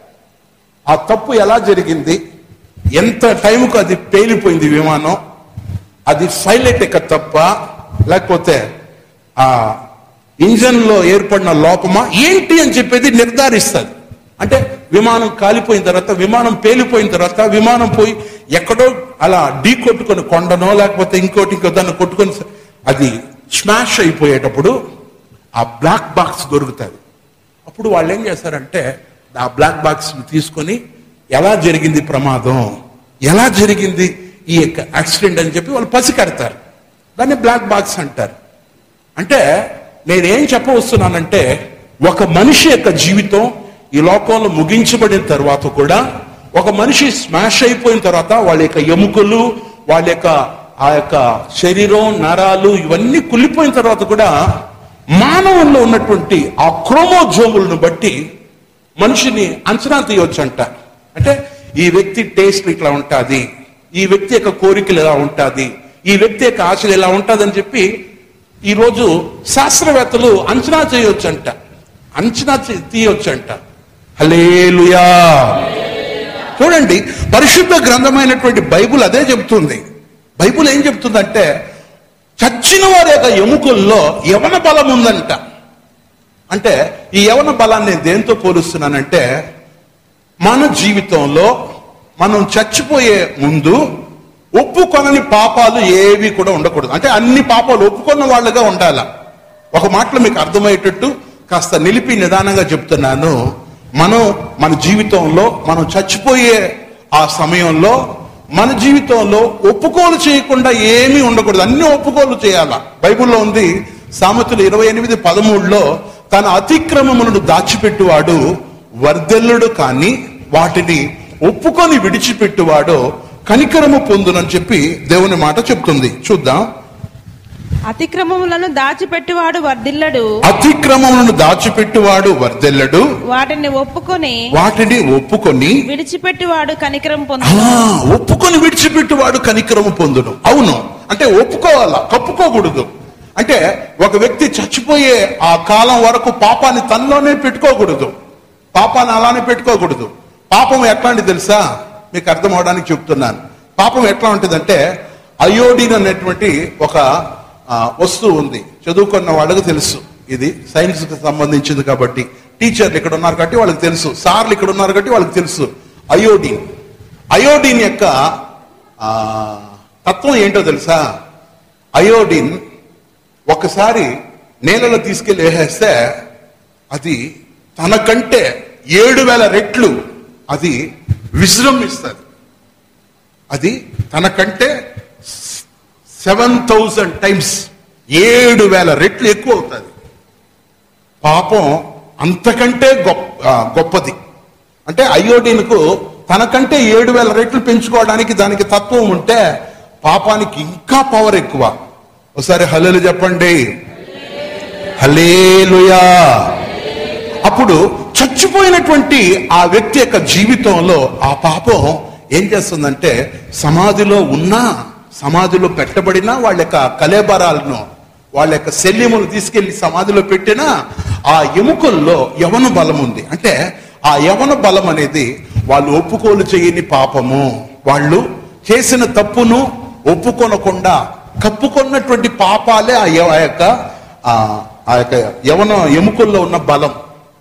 ఆ తప్పు ఎలా జరిగింది ఎంత టైంకు అది పేలిపోయింది విమానం అది పైలట్ యొక్క తప్ప లేకపోతే ఆ ఇంజన్ లో ఏర్పడిన లోపమా ఏంటి అని చెప్పేది నిర్ధారిస్తుంది అంటే విమానం కాలిపోయిన తర్వాత విమానం పేలిపోయిన తర్వాత విమానం పోయి ఎక్కడో అలా ఢీ కొట్టుకొని కొండనో లేకపోతే ఇంకోటి ఇంకో దాన్ని కొట్టుకొని అది స్మాష్ అయిపోయేటప్పుడు ఆ బ్లాక్ బాక్స్ దొరుకుతుంది అప్పుడు వాళ్ళు ఏం చేస్తారంటే ఆ బ్లాక్ బాక్స్ తీసుకొని ఎలా జరిగింది ప్రమాదం ఎలా జరిగింది ఈ యొక్క యాక్సిడెంట్ అని చెప్పి వాళ్ళు పసికడతారు దాన్ని బ్లాక్ బాక్స్ అంటారు అంటే నేనేం చెప్పవస్తున్నానంటే ఒక మనిషి యొక్క జీవితం ఈ లోకంలో ముగించబడిన తర్వాత కూడా ఒక మనిషి స్మాష్ అయిపోయిన తర్వాత వాళ్ళ యొక్క ఎముకలు వాళ్ళ యొక్క ఆ యొక్క శరీరం నరాలు ఇవన్నీ కుళ్ళిపోయిన తర్వాత కూడా మానవుల్లో ఉన్నటువంటి ఆ క్రోమోజోములను బట్టి మనిషిని అంచనా తీయొచ్చంట అంటే ఈ వ్యక్తి టేస్ట్ ఇట్లా ఉంటుంది ఈ వ్యక్తి యొక్క కోరికలు ఎలా ఉంటుంది ఈ వ్యక్తి యొక్క ఆశలు ఎలా ఉంటుందని చెప్పి ఈరోజు శాస్త్రవేత్తలు అంచనా చేయొచ్చంట అంచనా చే- తీయొచ్చంట హలేలుయా చూడండి పరిశుద్ధ గ్రంథమైనటువంటి బైబుల్ అదే చెబుతుంది బైబుల్ ఏం చెప్తుందంటే చచ్చిన వారి యొక్క ఎముకల్లో యవన బలం ఉందంట అంటే ఈ యవన బలాన్ని నేను దేంతో పోలుస్తున్నానంటే మన జీవితంలో మనం చచ్చిపోయే ముందు ఒప్పుకొనని పాపాలు ఏవి కూడా ఉండకూడదు అంటే అన్ని పాపాలు ఒప్పుకున్న వాళ్ళుగా ఉండాల ఒక మాటలో మీకు అర్థమయ్యేటట్టు కాస్త నిలిపి నిదానంగా చెప్తున్నాను మనం మన జీవితంలో మనం చచ్చిపోయే ఆ సమయంలో మన జీవితంలో ఒప్పుకోలు చేయకుండా ఏమీ ఉండకూడదు అన్ని ఒప్పుకోలు చేయాల బైబిల్లో ఉంది సామెతలు ఇరవై ఎనిమిది పదమూడులో తన అతిక్రమములను దాచిపెట్టువాడు వర్ధెల్లుడు కానీ వాటిని ఒప్పుకొని విడిచిపెట్టువాడు కనికరము పొందునని చెప్పి దేవుని మాట చెప్తుంది చూద్దాం అతిక్రమములను దాచిపెట్టువాడు వర్ధిల్లడు అతిక్రమములను దాచిపెట్టువాడు వర్ధెల్లడు వాటిని ఒప్పుకొని వాటిని ఒప్పుకొని విడిచిపెట్టువాడు కనికరం పొందు ఆ, ఒప్పుకొని విడిచిపెట్టువాడు కనికరము పొందును అవును అంటే ఒప్పుకోవాలా కప్పుకోకూడదు అంటే ఒక వ్యక్తి చచ్చిపోయే ఆ కాలం వరకు పాపాన్ని తనలోనే పెట్టుకోకూడదు పాపాన్ని అలానే పెట్టుకోకూడదు పాపం ఎట్లాంటి తెలుసా మీకు అర్థం అవడానికి చెప్తున్నాను పాపం ఎట్లా ఉంటుందంటే అయోడిన్ అనేటువంటి ఒక ఆ, వస్తువు ఉంది చదువుకున్న వాళ్ళకి తెలుసు ఇది సైన్స్ కి సంబంధించింది కాబట్టి టీచర్లు ఇక్కడ ఉన్నారు కాబట్టి వాళ్ళకి తెలుసు సార్లు ఇక్కడ ఉన్నారు కాబట్టి వాళ్ళకి తెలుసు అయోడిన్ అయోడిన్ యొక్క ఆ, తత్వం ఏంటో తెలుసా అయోడిన్ ఒకసారి నేలలో తీసుకెళ్లి వేసేస్తే అది తనకంటే ఏడు వేల రెట్లు అది విజృంభిస్తుంది అది తనకంటే సెవెన్ థౌజండ్ టైమ్స్ ఏడు వేల రెట్లు ఎక్కువ అవుతుంది పాపం అంతకంటే గొప్ప ఆ, గొప్పది అంటే అయోడిన్కు తనకంటే ఏడు వేల రెట్లు పెంచుకోవడానికి దానికి తత్వం ఉంటే పాపానికి ఇంకా పవర్ ఎక్కువ ఒకసారి హల్లెలు చెప్పండి హలేలుయా అప్పుడు చచ్చిపోయినటువంటి ఆ వ్యక్తి యొక్క జీవితంలో ఆ పాపం ఏం చేస్తుందంటే సమాధిలో ఉన్నా సమాధిలో పెట్టబడినా వాళ్ళ యొక్క కలేబరాలను వాళ్ళ యొక్క శల్యములు తీసుకెళ్లి సమాధిలో పెట్టినా ఆ ఎముకల్లో యవన బలం ఉంది అంటే ఆ యవన బలం అనేది వాళ్ళు ఒప్పుకోలు చేయని పాపము వాళ్ళు చేసిన తప్పును ఒప్పుకొనకుండా కప్పుకొన్నటువంటి పాపాలే ఆ యవ- ఆ యొక్క ఆ ఆ యొక్క యవన ఎముకల్లో ఉన్న బలం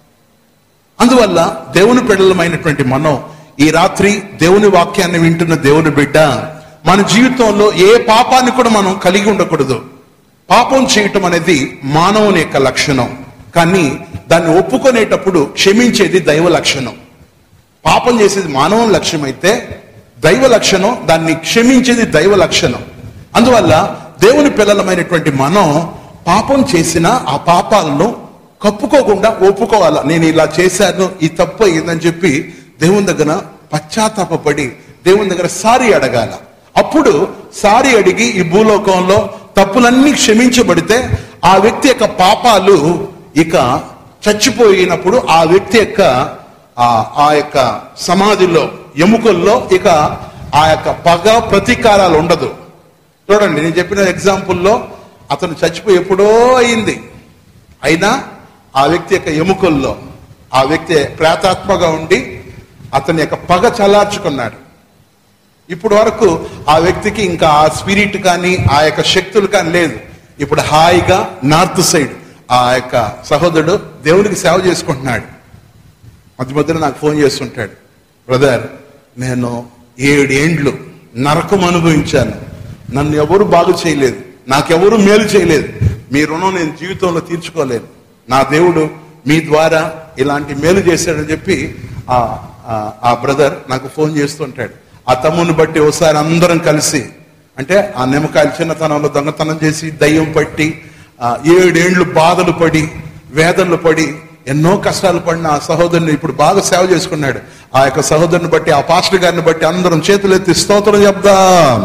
అందువల్ల దేవుని బిడ్డలమైనటువంటి మనం ఈ రాత్రి దేవుని వాక్యాన్ని వింటున్న దేవుని బిడ్డ మన జీవితంలో ఏ పాపాన్ని కూడా మనం కలిగి ఉండకూడదు పాపం చేయటం అనేది మానవుని యొక్క లక్షణం కానీ దాన్ని ఒప్పుకునేటప్పుడు క్షమించేది దైవ లక్షణం పాపం చేసేది మానవుని లక్ష్యం అయితే దైవ లక్షణం దాన్ని క్షమించేది దైవ లక్షణం అందువల్ల దేవుని పిల్లలమైనటువంటి మనం పాపం చేసిన ఆ పాపాలను కప్పుకోకుండా ఒప్పుకోవాలా నేను ఇలా చేశాను ఈ తప్పు అయిందని చెప్పి దేవుని దగ్గర పశ్చాత్తాపడి దేవుని దగ్గర సారీ అడగాల అప్పుడు సారీ అడిగి ఈ భూలోకంలో తప్పులన్నీ క్షమించబడితే ఆ వ్యక్తి యొక్క పాపాలు ఇక చచ్చిపోయినప్పుడు ఆ వ్యక్తి యొక్క ఆ ఆ యొక్క సమాధిలో ఎముకల్లో ఇక ఆ యొక్క పగ ప్రతీకారాలు ఉండదు చూడండి నేను చెప్పిన ఎగ్జాంపుల్లో అతను చచ్చిపోయి ఎప్పుడో అయింది అయినా ఆ వ్యక్తి యొక్క ఎముకల్లో ఆ వ్యక్తి ప్రేతాత్మగా ఉండి అతని యొక్క పగ చల్లార్చుకున్నాడు ఇప్పుడు వరకు ఆ వ్యక్తికి ఇంకా ఆ స్పిరిట్ కానీ ఆ యొక్క శక్తులు కానీ లేదు ఇప్పుడు హాయిగా నార్త్ సైడ్ ఆ యొక్క సహోదరుడు దేవునికి సేవ చేసుకుంటున్నాడు మధ్య మధ్యలో నాకు ఫోన్ చేస్తుంటాడు బ్రదర్ నేను ఏడేండ్లు నరకం అనుభవించాను నన్ను ఎవరు బాగు చేయలేదు నాకెవరు మేలు చేయలేదు మీ రుణం నేను జీవితంలో తీర్చుకోలేను నా దేవుడు మీ ద్వారా ఇలాంటి మేలు చేశాడని చెప్పి ఆ ఆ- ఆ బ్రదర్ నాకు ఫోన్ చేస్తుంటాడు ఆ తమ్ముని బట్టి ఒకసారి అందరం కలిసి అంటే ఆ నిమ్మకాయలు చిన్నతనంలో దొంగతనం చేసి దయ్యం పట్టి ఆ ఏడేండ్లు బాధలు పడి వేదనలు పడి ఎన్నో కష్టాలు పడిన ఆ సహోదరుని ఇప్పుడు బాగా సేవ చేసుకున్నాడు ఆ యొక్క సహోదరుని బట్టి ఆ పాస్టర్ గారిని బట్టి అందరం చేతులెత్తి స్తోత్రం చెప్దాం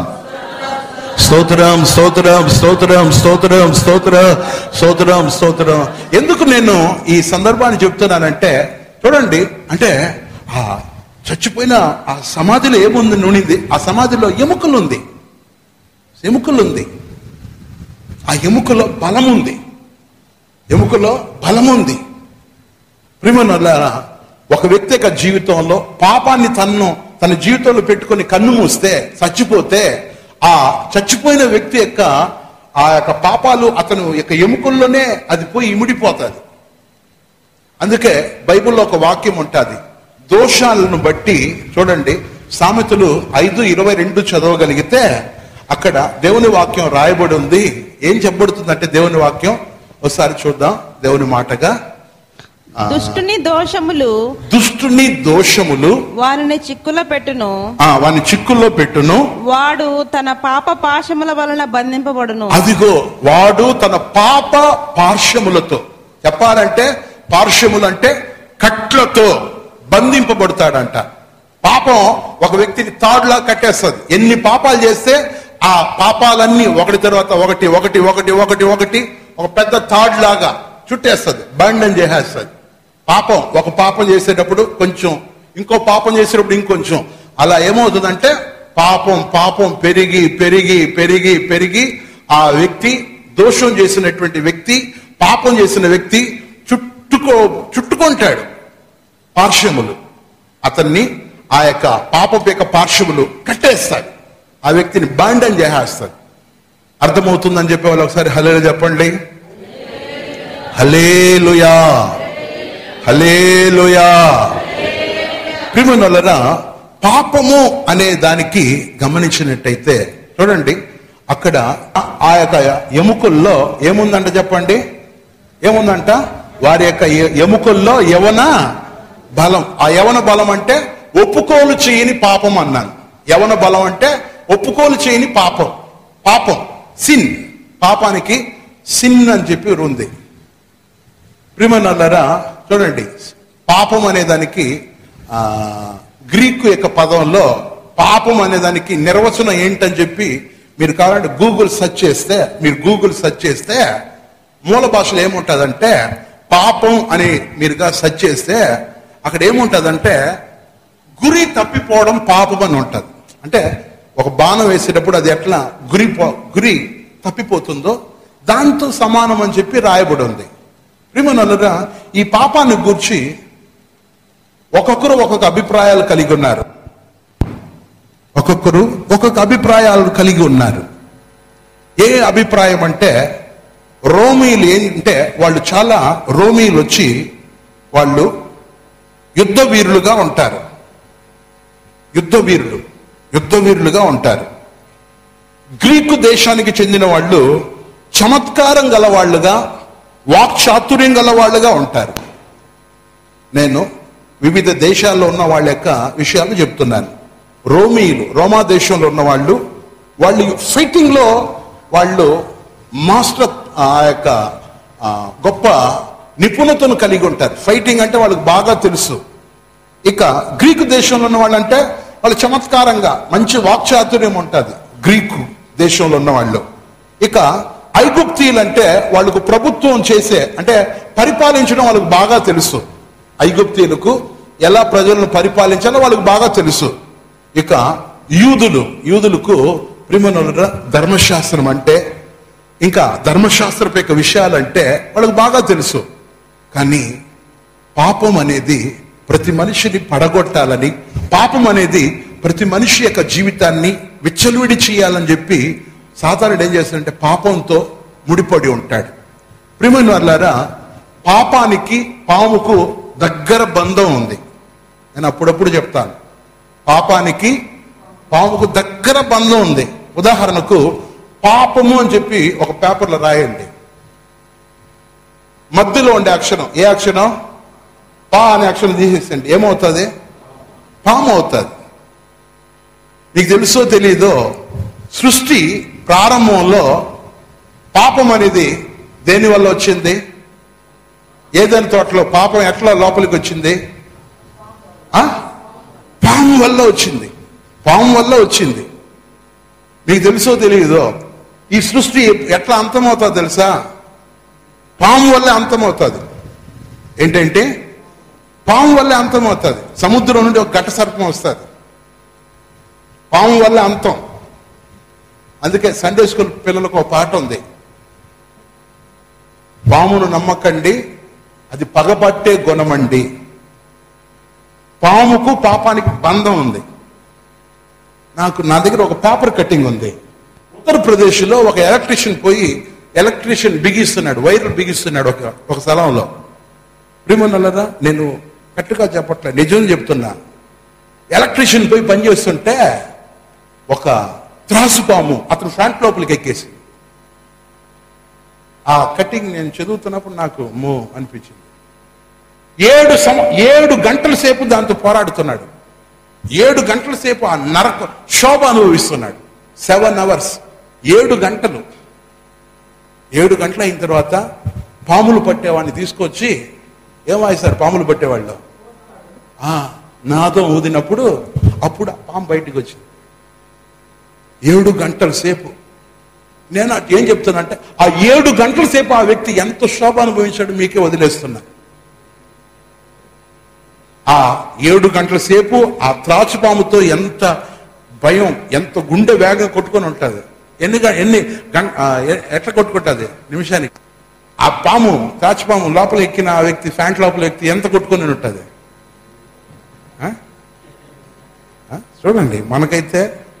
స్తోత్రం స్తోత్రం స్తోత్రం స్తోత్రం స్తోత్రం స్తోత్రం స్తోత్రం ఎందుకు నేను ఈ సందర్భాన్ని చెప్తున్నానంటే చూడండి అంటే ఆ చచ్చిపోయిన ఆ సమాధిలో ఏముంది నుండింది ఆ సమాధిలో ఎముకలు ఉంది ఎముకలు ఉంది ఆ ఎముకలో బలం ఉంది ఎముకలో బలం ఉంది ప్రిమనులారా ఒక వ్యక్తి యొక్క జీవితంలో పాపాన్ని తన్ను తన జీవితంలో పెట్టుకొని కన్ను మూస్తే చచ్చిపోతే ఆ చచ్చిపోయిన వ్యక్తి యొక్క ఆ యొక్క పాపాలు అతను యొక్క ఎముకల్లోనే అది పోయి ఇమిడిపోతుంది అందుకే బైబిల్లో ఒక వాక్యం ఉంటుంది దోషాలను బట్టి చూడండి సామెతలు ఐదు ఇరవై రెండు చదవగలిగితే అక్కడ దేవుని వాక్యం రాయబడి ఉంది ఏం చెప్పబడుతుందంటే దేవుని వాక్యం ఒకసారి చూద్దాం దేవుని మాటగా దుష్టుని దోషములు దుష్టుని దోషములు వారిని చిక్కుల పెట్టును ఆ వాని చిక్కుల్లో పెట్టును వాడు తన పాప పాశముల వలన బంధింపబడును అదిగో వాడు తన పాప పార్శ్వములతో చెప్పాలంటే పార్శ్వములు అంటే కట్లతో బంధింపబడతాడంట పాపం ఒక వ్యక్తిని తాడులా కట్టేస్తుంది ఎన్ని పాపాలు చేస్తే ఆ పాపాలన్నీ ఒకటి తర్వాత ఒకటి ఒకటి ఒకటి ఒకటి ఒకటి ఒక పెద్ద తాడు లాగా చుట్టేస్తుంది బండం చేసేస్తుంది పాపం ఒక పాపం చేసేటప్పుడు కొంచెం ఇంకో పాపం చేసేటప్పుడు ఇంకొంచెం అలా ఏమవుతుందంటే పాపం పాపం పెరిగి పెరిగి పెరిగి పెరిగి ఆ వ్యక్తి దోషం చేసినటువంటి వ్యక్తి పాపం చేసిన వ్యక్తి చుట్టుకో చుట్టుకుంటాడు పార్శ్వములు అతన్ని ఆ యొక్క పాపపు యొక్క పార్శ్వములు కట్టేస్తాడు ఆ వ్యక్తిని బాండం చేసేస్తాడు అర్థమవుతుందని చెప్పే వాళ్ళు ఒకసారి హలే చెప్పండి హలేలుయా హలేలుయా ప్రిమనులరా పాపము అనే దానికి గమనించినట్టయితే చూడండి అక్కడ ఆ యొక్క ఎముకల్లో ఏముందంట చెప్పండి ఏముందంట వారి యొక్క ఎ- ఎముకల్లో యవన బలం ఆ యవన బలం అంటే ఒప్పుకోలు చేయని పాపం అన్నాను యవన బలం అంటే ఒప్పుకోలు చేయని పాపం పాపం సిన్ పాపానికి సిన్ అని చెప్పి ఉంది ప్రిమనల్లరా చూడండి పాపం అనే దానికి ఆ, గ్రీకు యొక్క పదంలో పాపం అనే దానికి నిర్వచనం ఏంటని చెప్పి మీరు కావాలంటే గూగుల్ సెర్చ్ చేస్తే మీరు గూగుల్ సెర్చ్ చేస్తే మూల భాషలో ఏముంటుందంటే పాపం అని మీరుగా సెర్చ్ చేస్తే అక్కడ ఏముంటుందంటే గురి తప్పిపోవడం పాపం అని ఉంటుంది అంటే ఒక బాణం వేసేటప్పుడు అది ఎట్లా గురి పో- గురి తప్పిపోతుందో దాంతో సమానం అని చెప్పి రాయబడి ఉంది ప్రిమనలుగా ఈ పాపాన్ని గూర్చి ఒక్కొక్కరు ఒక్కొక్క అభిప్రాయాలు కలిగి ఉన్నారు ఒక్కొక్కరు ఒక్కొక్క అభిప్రాయాలు కలిగి ఉన్నారు ఏ అభిప్రాయం అంటే రోమీలు ఏంటంటే వాళ్ళు చాలా రోమీలు వచ్చి వాళ్ళు యుద్ధ వీరులుగా ఉంటారు యుద్ధ వీరులు యుద్ధ వీరులుగా ఉంటారు గ్రీకు దేశానికి చెందిన వాళ్ళు చమత్కారం గల వాళ్ళుగా వాక్చాతుర్యం గల వాళ్ళుగా ఉంటారు నేను వివిధ దేశాల్లో ఉన్న వాళ్ళ యొక్క విషయాలు చెప్తున్నాను రోమీలు రోమా దేశంలో ఉన్న వాళ్ళు వాళ్ళు ఫైటింగ్ లో వాళ్ళు మాస్టర్ ఆ యొక్క ఆ, గొప్ప నిపుణతను కలిగి ఉంటారు ఫైటింగ్ అంటే వాళ్ళకి బాగా తెలుసు ఇక గ్రీకు దేశంలో ఉన్న వాళ్ళంటే వాళ్ళు చమత్కారంగా మంచి వాక్చాతుర్యం ఉంటుంది గ్రీకు దేశంలో ఉన్న వాళ్ళు ఇక ఐగుప్తీయులు అంటే వాళ్ళకు ప్రభుత్వం చేసే అంటే పరిపాలించడం వాళ్ళకు బాగా తెలుసు ఐగుప్తీయులకు ఎలా ప్రజలను పరిపాలించాలో వాళ్ళకు బాగా తెలుసు ఇక యూదులు యూదులకు ప్రిమనుల ధర్మశాస్త్రం అంటే ఇంకా ధర్మశాస్త్రపు యొక్క విషయాలంటే వాళ్ళకు బాగా తెలుసు కానీ పాపం అనేది ప్రతి మనిషిని పడగొట్టాలని పాపం అనేది ప్రతి మనిషి యొక్క జీవితాన్ని విచ్చలవిడి చేయాలని చెప్పి సాధారణ ఏం చేస్తాడంటే పాపంతో ముడిపడి ఉంటాడు ప్రిమన్ వర్లారా పాపానికి పాముకు దగ్గర బంధం ఉంది నేను అప్పుడప్పుడు చెప్తాను పాపానికి పాముకు దగ్గర బంధం ఉంది ఉదాహరణకు పాపము అని చెప్పి ఒక పేపర్లో రాయండి మధ్యలో ఉండే అక్షరం ఏ అక్షరం పా అనే అక్షరం తీసేసండి ఏమవుతుంది పాము అవుతుంది నీకు తెలుసో తెలీదో సృష్టి ప్రారంభంలో పాపం అనేది దేని వల్ల వచ్చింది ఏదైనా తోటలో పాపం ఎట్లా లోపలికి వచ్చింది ఆ? పాము వల్ల వచ్చింది పాము వల్ల వచ్చింది మీకు తెలుసో తెలియదో ఈ సృష్టి ఎట్లా అంతమవుతుందో తెలుసా పాము వల్లే అంతమవుతుంది ఏంటంటే పాము వల్లే అంతమవుతుంది సముద్రం నుండి ఒక ఘట సర్పం వస్తుంది పాము వల్లే అంతం అందుకే సండే స్కూల్ పిల్లలకు ఒక పాట ఉంది పామును నమ్మకండి అది పగపట్టే గుణమండి పాముకు పాపానికి బంధం ఉంది నాకు నా దగ్గర ఒక పేపర్ కటింగ్ ఉంది ఉత్తరప్రదేశ్లో ఒక ఎలక్ట్రీషియన్ పోయి ఎలక్ట్రీషియన్ బిగిస్తున్నాడు వైర్లు బిగిస్తున్నాడు ఒక ఒక స్థలంలో ప్రిమన్నలరా నేను కట్టుగా చెప్పట్లేదు నిజం చెప్తున్నా ఎలక్ట్రీషియన్ పోయి పనిచేస్తుంటే ఒక త్రాసుపాము అతను ఫ్యాంట్ లోపలికి ఎక్కేసి ఆ కటింగ్ నేను చదువుతున్నప్పుడు నాకు మో అనిపించింది ఏడు సమ ఏడు గంటల సేపు దాంతో పోరాడుతున్నాడు ఏడు గంటల సేపు ఆ నరక శోభ అనుభవిస్తున్నాడు సెవెన్ అవర్స్ ఏడు గంటలు ఏడు గంటలు అయిన తర్వాత పాములు పట్టేవాడిని తీసుకొచ్చి ఏమాయి సార్ పాములు పట్టేవాళ్ళు ఆ, నాదం ఊదినప్పుడు అప్పుడు ఆ పాము బయటికి వచ్చింది ఏడు గంటల సేపు నేను అటు ఏం చెప్తున్నా అంటే ఆ ఏడు గంటల సేపు ఆ వ్యక్తి ఎంత శోభ అనుభవించాడు మీకే వదిలేస్తున్నా ఆ ఏడు గంటల సేపు ఆ త్రాచుపాముతో ఎంత భయం ఎంత గుండె వేగం కొట్టుకొని ఉంటుంది ఎన్ని గ- ఎన్ని గం- ఆ, ఎ- ఎట్లా కొట్టుకుంటుంది నిమిషానికి ఆ పాము త్రాచుపాము లోపల ఎక్కిన ఆ వ్యక్తి ఫ్యాంట్ లోపల వ్యక్తి ఎంత కొట్టుకొని ఉంటుంది ఆ? ఆ? చూడండి మనకైతే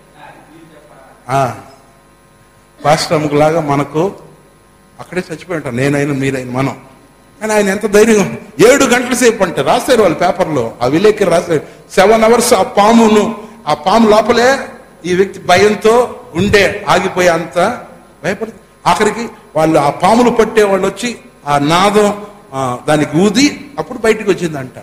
ఆ, పాస్టర్ అమ్ముకులాగా మనకు అక్కడే చచ్చిపోయి ఉంటాం నేనైనా మీరైనా మనం కానీ ఆయన ఎంత ధైర్యం ఏడు గంటల సేపు అంటే రాశారు వాళ్ళు పేపర్లో ఆ విలేకరు రాశారు సెవెన్ అవర్స్ ఆ పామును ఆ పాము లోపలే ఈ వ్యక్తి భయంతో గుండె ఆగిపోయే అంత భయపడి ఆఖరికి వాళ్ళు ఆ పాములు పట్టే వాళ్ళు వచ్చి ఆ నాదం ఆ, దానికి ఊది అప్పుడు బయటికి వచ్చిందంట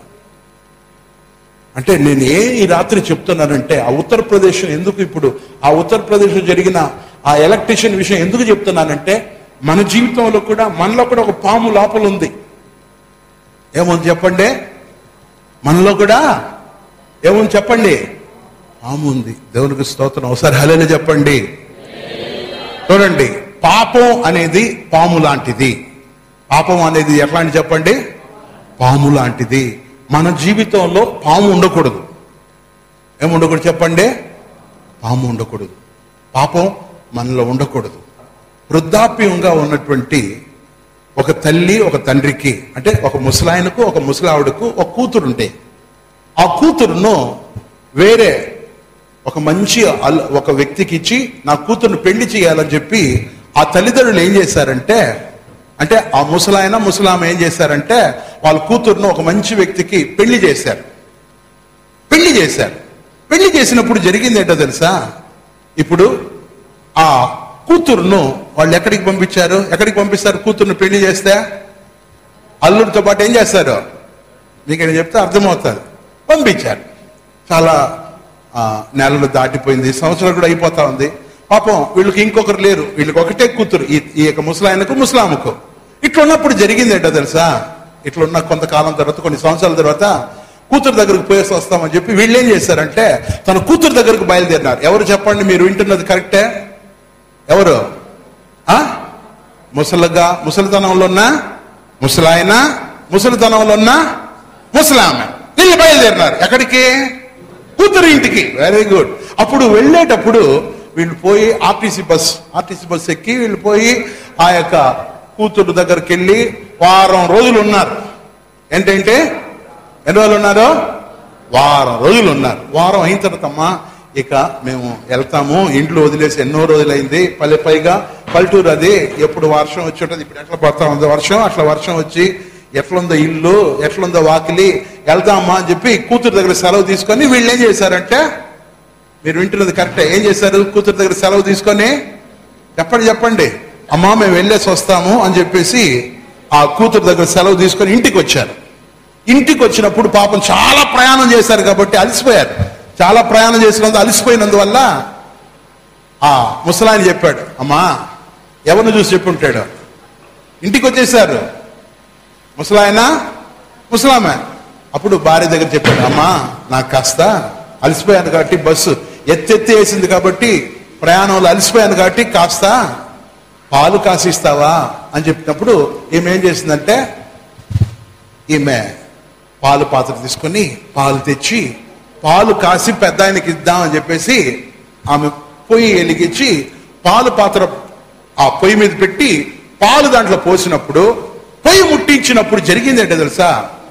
అంటే నేను ఏ ఈ రాత్రి చెప్తున్నానంటే ఆ ఉత్తరప్రదేశ్ ఎందుకు ఇప్పుడు ఆ ఉత్తరప్రదేశ్ జరిగిన ఆ ఎలక్ట్రీషియన్ విషయం ఎందుకు చెప్తున్నానంటే మన జీవితంలో కూడా మనలో కూడా ఒక పాము లోపల ఉంది ఏముంది చెప్పండి మనలో కూడా ఏముంది చెప్పండి పాము ఉంది దేవునికి స్తోత్రం ఒకసారి హలేలు చెప్పండి చూడండి పాపం అనేది పాము లాంటిది పాపం అనేది ఎట్లాంటి చెప్పండి పాము లాంటిది మన జీవితంలో పాము ఉండకూడదు ఏమి ఉండకూడదు చెప్పండి పాము ఉండకూడదు పాపం మనలో ఉండకూడదు వృద్ధాప్యంగా ఉన్నటువంటి ఒక తల్లి ఒక తండ్రికి అంటే ఒక ముసలాయనకు ఒక ముసలావిడకు ఒక కూతురు ఉంటే ఆ కూతురును వేరే ఒక మంచి అల్- ఒక వ్యక్తికి ఇచ్చి నా కూతురుని పెళ్లి చేయాలని చెప్పి ఆ తల్లిదండ్రులు ఏం చేశారంటే అంటే ఆ ముసలాయన ముసలామె ఏం చేశారంటే వాళ్ళ కూతురును ఒక మంచి వ్యక్తికి పెళ్లి చేశారు పెళ్లి చేశారు పెళ్లి చేసినప్పుడు జరిగింది ఏంటో తెలుసా ఇప్పుడు ఆ కూతురును వాళ్ళు ఎక్కడికి పంపించారు ఎక్కడికి పంపిస్తారు కూతురును పెళ్లి చేస్తే అల్లుడితో పాటు ఏం చేస్తారు మీకు నేను చెప్తే అర్థమవుతుంది పంపించారు చాలా ఆ, నెలలు దాటిపోయింది సంవత్సరాలు కూడా అయిపోతా ఉంది పాపం వీళ్ళకి ఇంకొకరు లేరు వీళ్ళకి ఒకటే కూతురు ఈ ఈ యొక్క ముసలాయనకు ముసలాముకు ఇట్లా ఉన్నప్పుడు జరిగింది ఏంటో తెలుసా ఇట్లా ఉన్న కొంతకాలం తర్వాత కొన్ని సంవత్సరాల తర్వాత కూతురు దగ్గరకు పోయేసి వస్తామని చెప్పి వీళ్ళు ఏం చేశారంటే తన కూతురు దగ్గరకు బయలుదేరినారు ఎవరు చెప్పండి మీరు వింటున్నది కరెక్టే ఎవరు ఆ ముసలిగా ముసలితనంలో ఉన్న ముసలాయన ముసలితనంలో ఉన్న ముసలామె వీళ్ళు బయలుదేరినారు ఎక్కడికి కూతురు ఇంటికి వెరీ గుడ్ అప్పుడు వెళ్ళేటప్పుడు వీళ్ళు పోయి ఆర్టీసీ బస్ ఆర్టీసీ బస్ ఎక్కి వీళ్ళు పోయి ఆ యొక్క కూతురు దగ్గరికి వెళ్ళి వారం రోజులు ఉన్నారు ఏంటంటే ఎన్ని రోజులు ఉన్నారు వారం రోజులు ఉన్నారు వారం అయిన తర్వాత అమ్మా ఇక మేము వెళ్తాము ఇంట్లో వదిలేసి ఎన్నో రోజులైంది పల్లె పైగా పల్లెటూరు అది ఎప్పుడు వర్షం వచ్చి ఉంటుంది ఇప్పుడు ఎట్లా పడతా ఉందో వర్షం అట్లా వర్షం వచ్చి ఎట్లుందో ఇల్లు ఎట్లుందో వాకిలి వెళ్దామా అని చెప్పి కూతురు దగ్గర సెలవు తీసుకొని వీళ్ళు ఏం చేశారంటే మీరు వింటున్నది కరెక్టే ఏం చేశారు కూతురు దగ్గర సెలవు తీసుకొని చెప్పండి చెప్పండి అమ్మా మేము వెళ్ళేసి వస్తాము అని చెప్పేసి ఆ కూతురు దగ్గర సెలవు తీసుకొని ఇంటికి వచ్చారు ఇంటికి వచ్చినప్పుడు పాపం చాలా ప్రయాణం చేశారు కాబట్టి అలసిపోయారు చాలా ప్రయాణం చేసినందుకు అలసిపోయినందువల్ల ఆ ముసలాయన చెప్పాడు అమ్మా ఎవరిని చూసి చెప్పుంటాడు ఇంటికి వచ్చేసారు ముసలాయన ముసలామె అప్పుడు భార్య దగ్గర చెప్పాడు అమ్మా నాకు కాస్త అలసిపోయాను కాబట్టి బస్సు ఎత్తెత్తి వేసింది కాబట్టి ప్రయాణంలో అలసిపోయాను కాబట్టి కాస్త పాలు కాసిస్తావా అని చెప్పినప్పుడు ఈమె ఏం చేసిందంటే ఈమె పాలు పాత్ర తీసుకొని పాలు తెచ్చి పాలు కాసి పెద్ద ఆయనకి ఇద్దామని చెప్పేసి ఆమె పొయ్యి వెలిగించి పాలు పాత్ర ఆ పొయ్యి మీద పెట్టి పాలు దాంట్లో పోసినప్పుడు పొయ్యి ముట్టించినప్పుడు జరిగింది ఏంటో తెలుసా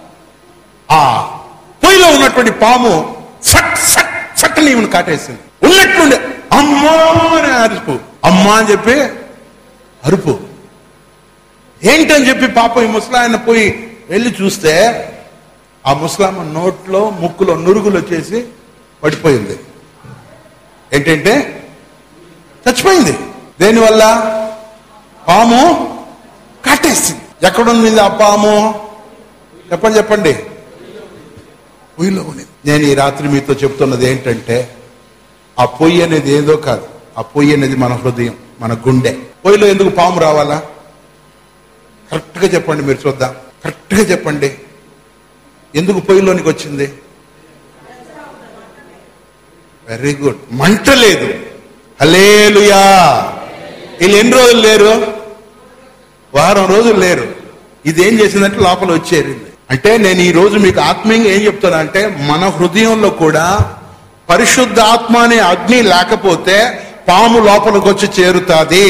ఆ పొయ్యిలో ఉన్నటువంటి పాము సట్ సట్ సట్ ఈమెను కాటేసింది ఉన్నట్లుండే అమ్మో అని అరుపు అమ్మా అని చెప్పి అరుపు ఏంటని చెప్పి పాపం ఈ ముసలాయన పోయి వెళ్ళి చూస్తే ఆ ముసలామ నోట్లో ముక్కులో నురుగులు వచ్చేసి పడిపోయింది ఏంటంటే చచ్చిపోయింది దేనివల్ల పాము కట్టేసింది ఎక్కడుంది ఆ పాము చెప్పండి చెప్పండి పొయ్యిలో ఉంది నేను ఈ రాత్రి మీతో చెప్తున్నది ఏంటంటే ఆ పొయ్యి అనేది ఏదో కాదు ఆ పొయ్యి అనేది మన హృదయం మన గుండె పొయ్యిలో ఎందుకు పాము రావాలా కరెక్ట్గా చెప్పండి మీరు చూద్దాం కరెక్ట్గా చెప్పండి ఎందుకు పొయ్యిలోనికి వచ్చింది వెరీ గుడ్ మంట లేదు హలేలుయా వీళ్ళు ఎన్ని రోజులు లేరు వారం రోజులు లేరు ఇదేం చేసిందంటే లోపల వచ్చేరింది అంటే నేను ఈ రోజు మీకు ఆత్మీయంగా ఏం చెప్తాను అంటే మన హృదయంలో కూడా పరిశుద్ధ ఆత్మ అనే అగ్ని లేకపోతే పాము లోపలికి వచ్చి చేరుతాది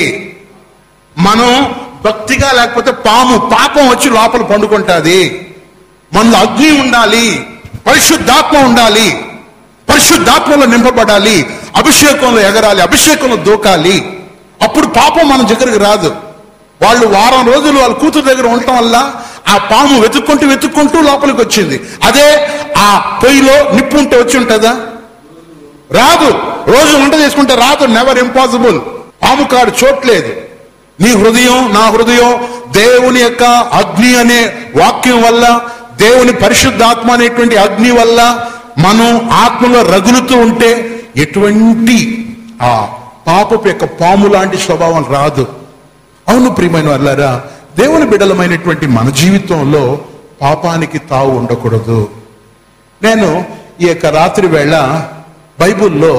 మనం భక్తిగా లేకపోతే పాము పాపం వచ్చి లోపల పండుకుంటాది మనలో అగ్ని ఉండాలి పరిశుద్ధాత్మ ఉండాలి పరిశుద్ధాత్మలో నింపబడాలి అభిషేకంలో ఎగరాలి అభిషేకంలో దూకాలి అప్పుడు పాపం మన దగ్గరికి రాదు వాళ్ళు వారం రోజులు వాళ్ళ కూతురు దగ్గర ఉండటం వల్ల ఆ పాము వెతుక్కుంటూ వెతుక్కుంటూ లోపలికి వచ్చింది అదే ఆ పొయ్యిలో నిప్పు ఉంటే వచ్చి ఉంటుందా రాదు రోజు వంట చేసుకుంటే రాదు నెవర్ ఇంపాసిబుల్ పాము కాడు చోట్లేదు నీ హృదయం నా హృదయం దేవుని యొక్క అగ్ని అనే వాక్యం వల్ల దేవుని పరిశుద్ధాత్మ అనేటువంటి అగ్ని వల్ల మనం ఆత్మలో రగులుతూ ఉంటే ఎటువంటి ఆ పాపపు యొక్క పాము లాంటి స్వభావం రాదు అవును ప్రియమైన వాళ్ళారా దేవుని బిడలమైనటువంటి మన జీవితంలో పాపానికి తావు ఉండకూడదు నేను ఈ యొక్క రాత్రి వేళ బైబిల్లో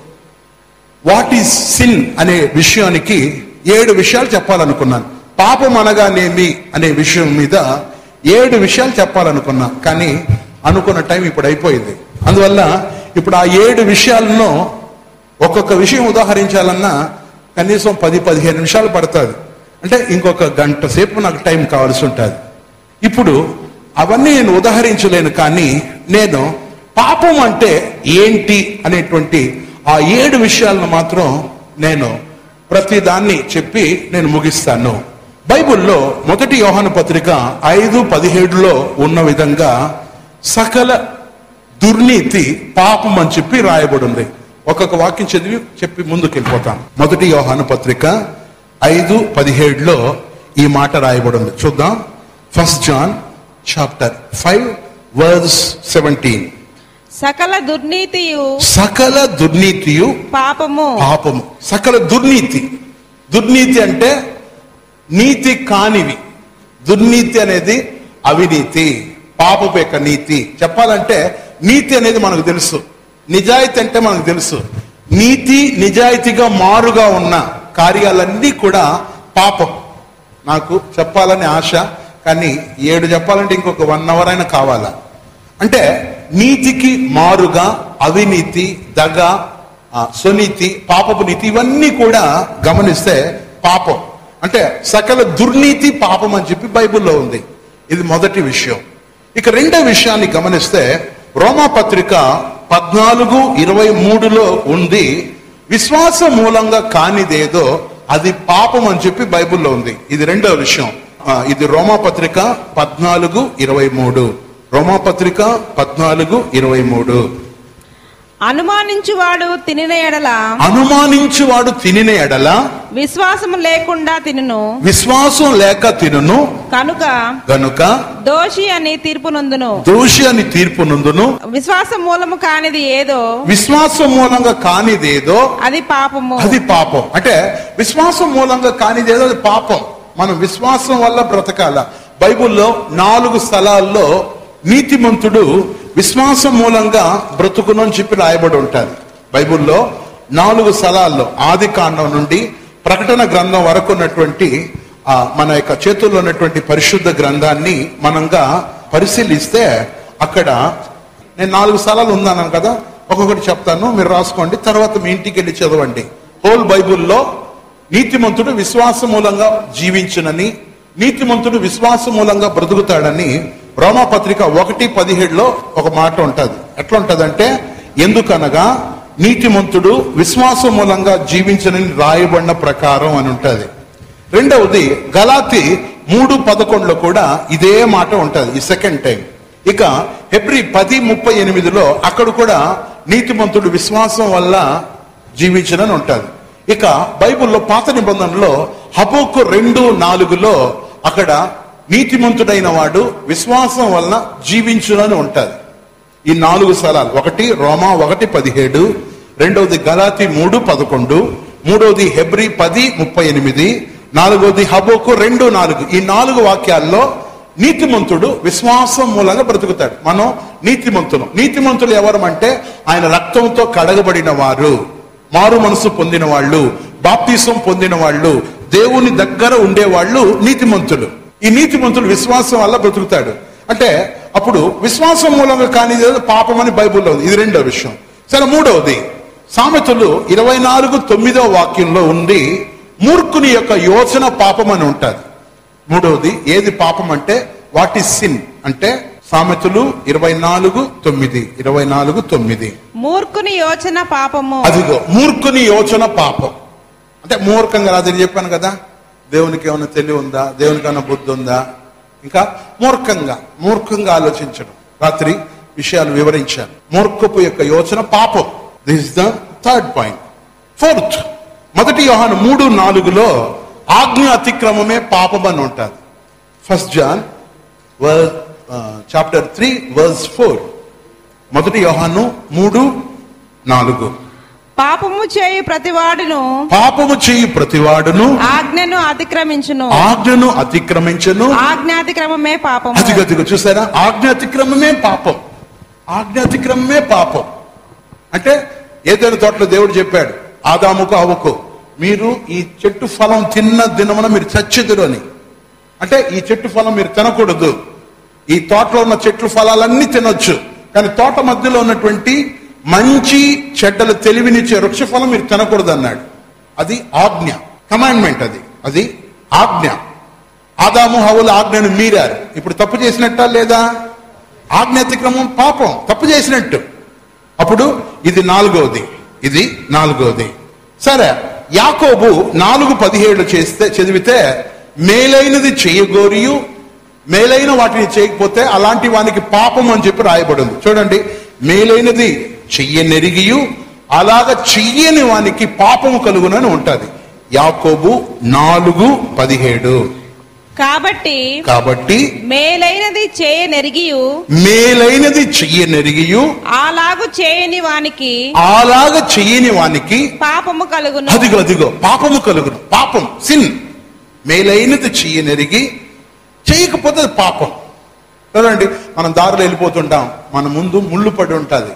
వాట్ ఈస్ సిన్ అనే విషయానికి ఏడు విషయాలు చెప్పాలనుకున్నాను పాపం అనగానేమి అనే విషయం మీద ఏడు విషయాలు చెప్పాలనుకున్నా కానీ అనుకున్న టైం ఇప్పుడు అయిపోయింది అందువల్ల ఇప్పుడు ఆ ఏడు విషయాలను ఒక్కొక్క విషయం ఉదాహరించాలన్నా కనీసం పది పదిహేను నిమిషాలు పడుతుంది అంటే ఇంకొక గంట సేపు నాకు టైం కావాల్సి ఉంటుంది ఇప్పుడు అవన్నీ నేను ఉదాహరించలేను కానీ నేను పాపం అంటే ఏంటి అనేటువంటి ఆ ఏడు విషయాలను మాత్రం నేను ప్రతి దాన్ని చెప్పి నేను ముగిస్తాను బైబిల్లో మొదటి యోహాను పత్రిక ఐదు పదిహేడులో ఉన్న విధంగా సకల దుర్నీతి పాపం అని చెప్పి రాయబడి ఉంది ఒక్కొక్క వాక్యం చదివి చెప్పి ముందుకు వెళ్ళిపోతాం మొదటి యోహాను పత్రిక ఐదు పదిహేడులో ఈ మాట రాయబడి ఉంది చూద్దాం first John chapter five verse seventeen సకల దుర్నీతియు సకల దుర్నీతియు పాపము పాపము సకల దుర్నీతి దుర్నీతి అంటే నీతి కానివి దుర్నీతి అనేది అవినీతి పాపపు యొక్క నీతి చెప్పాలంటే నీతి అనేది మనకు తెలుసు నిజాయితీ అంటే మనకు తెలుసు నీతి నిజాయితీగా మారుగా ఉన్న కార్యాలన్నీ కూడా పాపం నాకు చెప్పాలని ఆశ కానీ ఏడు చెప్పాలంటే ఇంకొక వన్ అవర్ అయినా కావాలా అంటే నీతికి మారుగా అవినీతి దగ ఆ, సునీతి పాపపు నీతి ఇవన్నీ కూడా గమనిస్తే పాపం అంటే సకల దుర్నీతి పాపం అని చెప్పి బైబిల్లో ఉంది ఇది మొదటి విషయం ఇక రెండో విషయాన్ని గమనిస్తే రోమా పత్రిక పద్నాలుగు ఇరవై మూడులో ఉంది విశ్వాస మూలంగా కానిదేదో అది పాపం అని చెప్పి బైబిల్లో ఉంది ఇది రెండో విషయం ఆ, ఇది రోమా పత్రిక పద్నాలుగు ఇరవై మూడు రోమా పత్రిక పద్నాలుగు ఇరవై మూడు అనుమానించువాడు తినిన ఎడల అనుమానించువాడు తినిన ఎడల విశ్వాసము లేకుండా తినును విశ్వాసం లేక తినును కనుక గనుక దోషి అని తీర్పు నొందును దోషి అని తీర్పు నందును విశ్వాస మూలము కానిది ఏదో విశ్వాసం మూలంగా కానిదేదో అది పాపము అది పాపం అంటే విశ్వాసం మూలంగా కానిదేదో అది పాపం మనం విశ్వాసం వల్ల బ్రతకాల బైబిల్లో నాలుగు స్థలాల్లో నీతిమంతుడు విశ్వాసం మూలంగా బ్రతుకును అని చెప్పి రాయబడి ఉంటారు బైబిల్లో నాలుగు స్థలాల్లో ఆది కాండం నుండి ప్రకటన గ్రంథం వరకు ఉన్నటువంటి ఆ, మన యొక్క చేతుల్లో ఉన్నటువంటి పరిశుద్ధ గ్రంథాన్ని మనంగా పరిశీలిస్తే అక్కడ నేను నాలుగు స్థలాలు ఉందన్నాను కదా ఒక్కొక్కటి చెప్తాను మీరు రాసుకోండి తర్వాత మీ ఇంటికి వెళ్ళి చదవండి హోల్ బైబిల్లో నీతిమంతుడు విశ్వాస మూలంగా జీవించునని నీతిమంతుడు విశ్వాస మూలంగా బ్రతుకుతాడని రోమాపత్రిక ఒకటి పదిహేడులో ఒక మాట ఉంటది ఎట్లా ఉంటదంటే ఎందుకనగా నీతిమంతుడు విశ్వాసం మూలంగా జీవించనని రాయబడిన ప్రకారం అని ఉంటది రెండవది గలాతి మూడు పదకొండులో కూడా ఇదే మాట ఉంటది ఈ సెకండ్ టైం ఇక హెబ్రి పది ముప్పై ఎనిమిదిలో అక్కడ కూడా నీతిమంతుడు విశ్వాసం వల్ల జీవించనని ఉంటది ఇక బైబిల్లో పాత నిబంధనలో హబోకు రెండు నాలుగులో అక్కడ నీతిమంతుడైన వాడు విశ్వాసం వలన జీవించునని ఉంటది ఈ నాలుగు స్థలాలు ఒకటి రోమా ఒకటి పదిహేడు రెండవది గలాతి మూడు పదకొండు మూడవది హెబ్రి పది ముప్పై ఎనిమిది నాలుగవది హబోకు రెండు నాలుగు ఈ నాలుగు వాక్యాల్లో నీతిమంతుడు విశ్వాసం మూలంగా బ్రతుకుతాడు మనం నీతిమంతులు నీతిమంతులు ఎవరు అంటే ఆయన రక్తంతో కడగబడిన వారు మారు మనసు పొందిన వాళ్ళు బాప్తీసం పొందిన వాళ్ళు దేవుని దగ్గర ఉండేవాళ్ళు నీతిమంతులు ఈ నీతిమంతులు విశ్వాసం వల్ల బ్రతుకుతాడు అంటే అప్పుడు విశ్వాసం మూలంగా కానీ పాపం అని బైబుల్లో ఉంది ఇది రెండో విషయం సరే మూడవది సామెతలు ఇరవై నాలుగు తొమ్మిదో వాక్యంలో ఉండి మూర్ఖుని యొక్క యోచన పాపం అని ఉంటుంది మూడవది ఏది పాపం అంటే వాట్ ఈస్ సిన్ అంటే సామెతలు ఇరవై నాలుగు తొమ్మిది ఇరవై నాలుగు తొమ్మిది మూర్ఖుని యోచన పాపము అదిగో మూర్ఖుని యోచన పాపం అంటే మూర్ఖంగా రాదని చెప్పాను కదా దేవునికి ఏమైనా తెలివి ఉందా దేవునికి ఏమైనా బుద్ధి ఉందా ఇంకా మూర్ఖంగా మూర్ఖంగా ఆలోచించడం రాత్రి విషయాలు వివరించాను మూర్ఖపు యొక్క యోచన పాపం this is the third point fourth మొదటి యోహాను మూడు నాలుగులో ఆజ్ఞ అతిక్రమమే పాపం అని ఉంటుంది first John chapter three verse four మొదటి యోహాను మూడు నాలుగు పాపము చేయు ప్రతివాడును పాపము చేయు ప్రతివాడును ఆజ్ఞను అతిక్రమించును ఆజ్ఞను అతిక్రమించను ఆజ్ఞాతిక్రమమే పాపము అదిగో అదిగో చూసారా ఆజ్ఞ అతిక్రమమే పాపం ఆజ్ఞ అతిక్రమమే పాపం అంటే ఏదైనా తోటలో దేవుడు చెప్పాడు ఆదాముకు అవకు మీరు ఈ చెట్టు ఫలం తిన్న దినమున మీరు చచ్చెదురు అని అంటే ఈ చెట్టు ఫలం మీరు తినకూడదు ఈ తోటలో ఉన్న చెట్లు ఫలాలన్నీ తినొచ్చు కానీ తోట మధ్యలో ఉన్నటువంటి మంచి చెడ్డలు తెలివినిచ్చే వృక్ష ఫలం మీరు తినకూడదు అన్నాడు అది ఆజ్ఞ కమాండ్మెంట్ అది అది ఆజ్ఞ ఆదాము హవుల ఆజ్ఞను మీరారు ఇప్పుడు తప్పు చేసినట్టా లేదా ఆజ్ఞ అతిక్రమం పాపం తప్పు చేసినట్టు అప్పుడు ఇది నాలుగవది ఇది నాలుగవది సరే యాకోబు నాలుగు పదిహేడు చేస్తే చదివితే మేలైనది చేయగోరియు మేలైన వాటిని చేయకపోతే అలాంటి వానికి పాపం అని చెప్పి రాయబడింది చూడండి మేలైనది చెయ్యనెరిగియు అలాగ చెయ్యని వానికి పాపము కలుగునని ఉంటది యాకోబు నాలుగు పదిహేడు కాబట్టి కాబట్టి మేలైనది చేయనెరిగియు మేలైనది చెయ్యనెరిగియు అలాగు చేయని వానికి అలాగ చెయ్యని వానికి పాపము కలుగును అదిగో అదిగో పాపము కలుగును పాపం సిన్ మేలైనది చెయ్యనెరిగి చేయకపోతే అది పాపం చూడండి మనం దారిలో వెళ్ళిపోతుంటాం మన ముందు ముళ్ళు పడి ఉంటుంది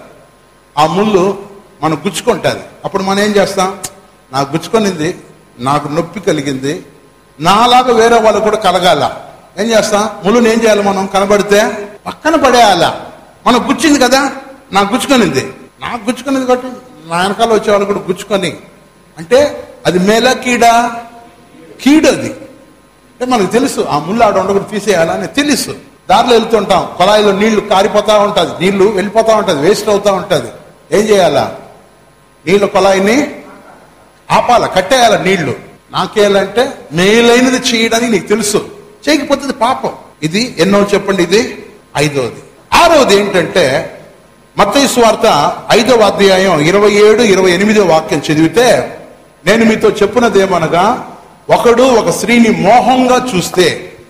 ఆ ముళ్ళు మనం గుచ్చుకుంటుంది అప్పుడు మనం ఏం చేస్తాం నాకు గుచ్చుకొనింది నాకు నొప్పి కలిగింది నాలాగా వేరే వాళ్ళు కూడా కలగాల ఏం చేస్తాం ముళ్ళుని ఏం చేయాలి మనం కనబడితే పక్కన పడేయాల మనం గుచ్చింది కదా నాకు గుచ్చుకొనింది నాకు గుచ్చుకునేది కాబట్టి నా వెనకాల వచ్చే వాళ్ళు కూడా గుచ్చుకొని అంటే అది మేల కీడా కీడు అది అంటే మనకు తెలుసు ఆ ముళ్ళు ఆడ ఉండకూడదు తీసేయాలని తెలుసు దారిలో వెళ్తుంటాం కొలాయిలో నీళ్లు కారిపోతా ఉంటది నీళ్లు వెళ్ళిపోతా ఉంటది వేస్ట్ అవుతా ఉంటది ఏం చేయాలా నీళ్ళ కొలాయిని ఆపాల కట్టేయాల నీళ్లు నాకేయాలంటే మేలైనది చేయడానికి నీకు తెలుసు చేయకపోతే ఇది పాపం ఇది ఎన్నో చెప్పండి ఇది ఐదవది ఆరవది ఏంటంటే మత్తయి వార్త ఐదవ అధ్యాయం ఇరవై ఏడు ఇరవై ఎనిమిదో వాక్యం చదివితే నేను మీతో చెప్పినదేమనగా ఒకడు ఒక స్త్రీని మోహంగా చూస్తే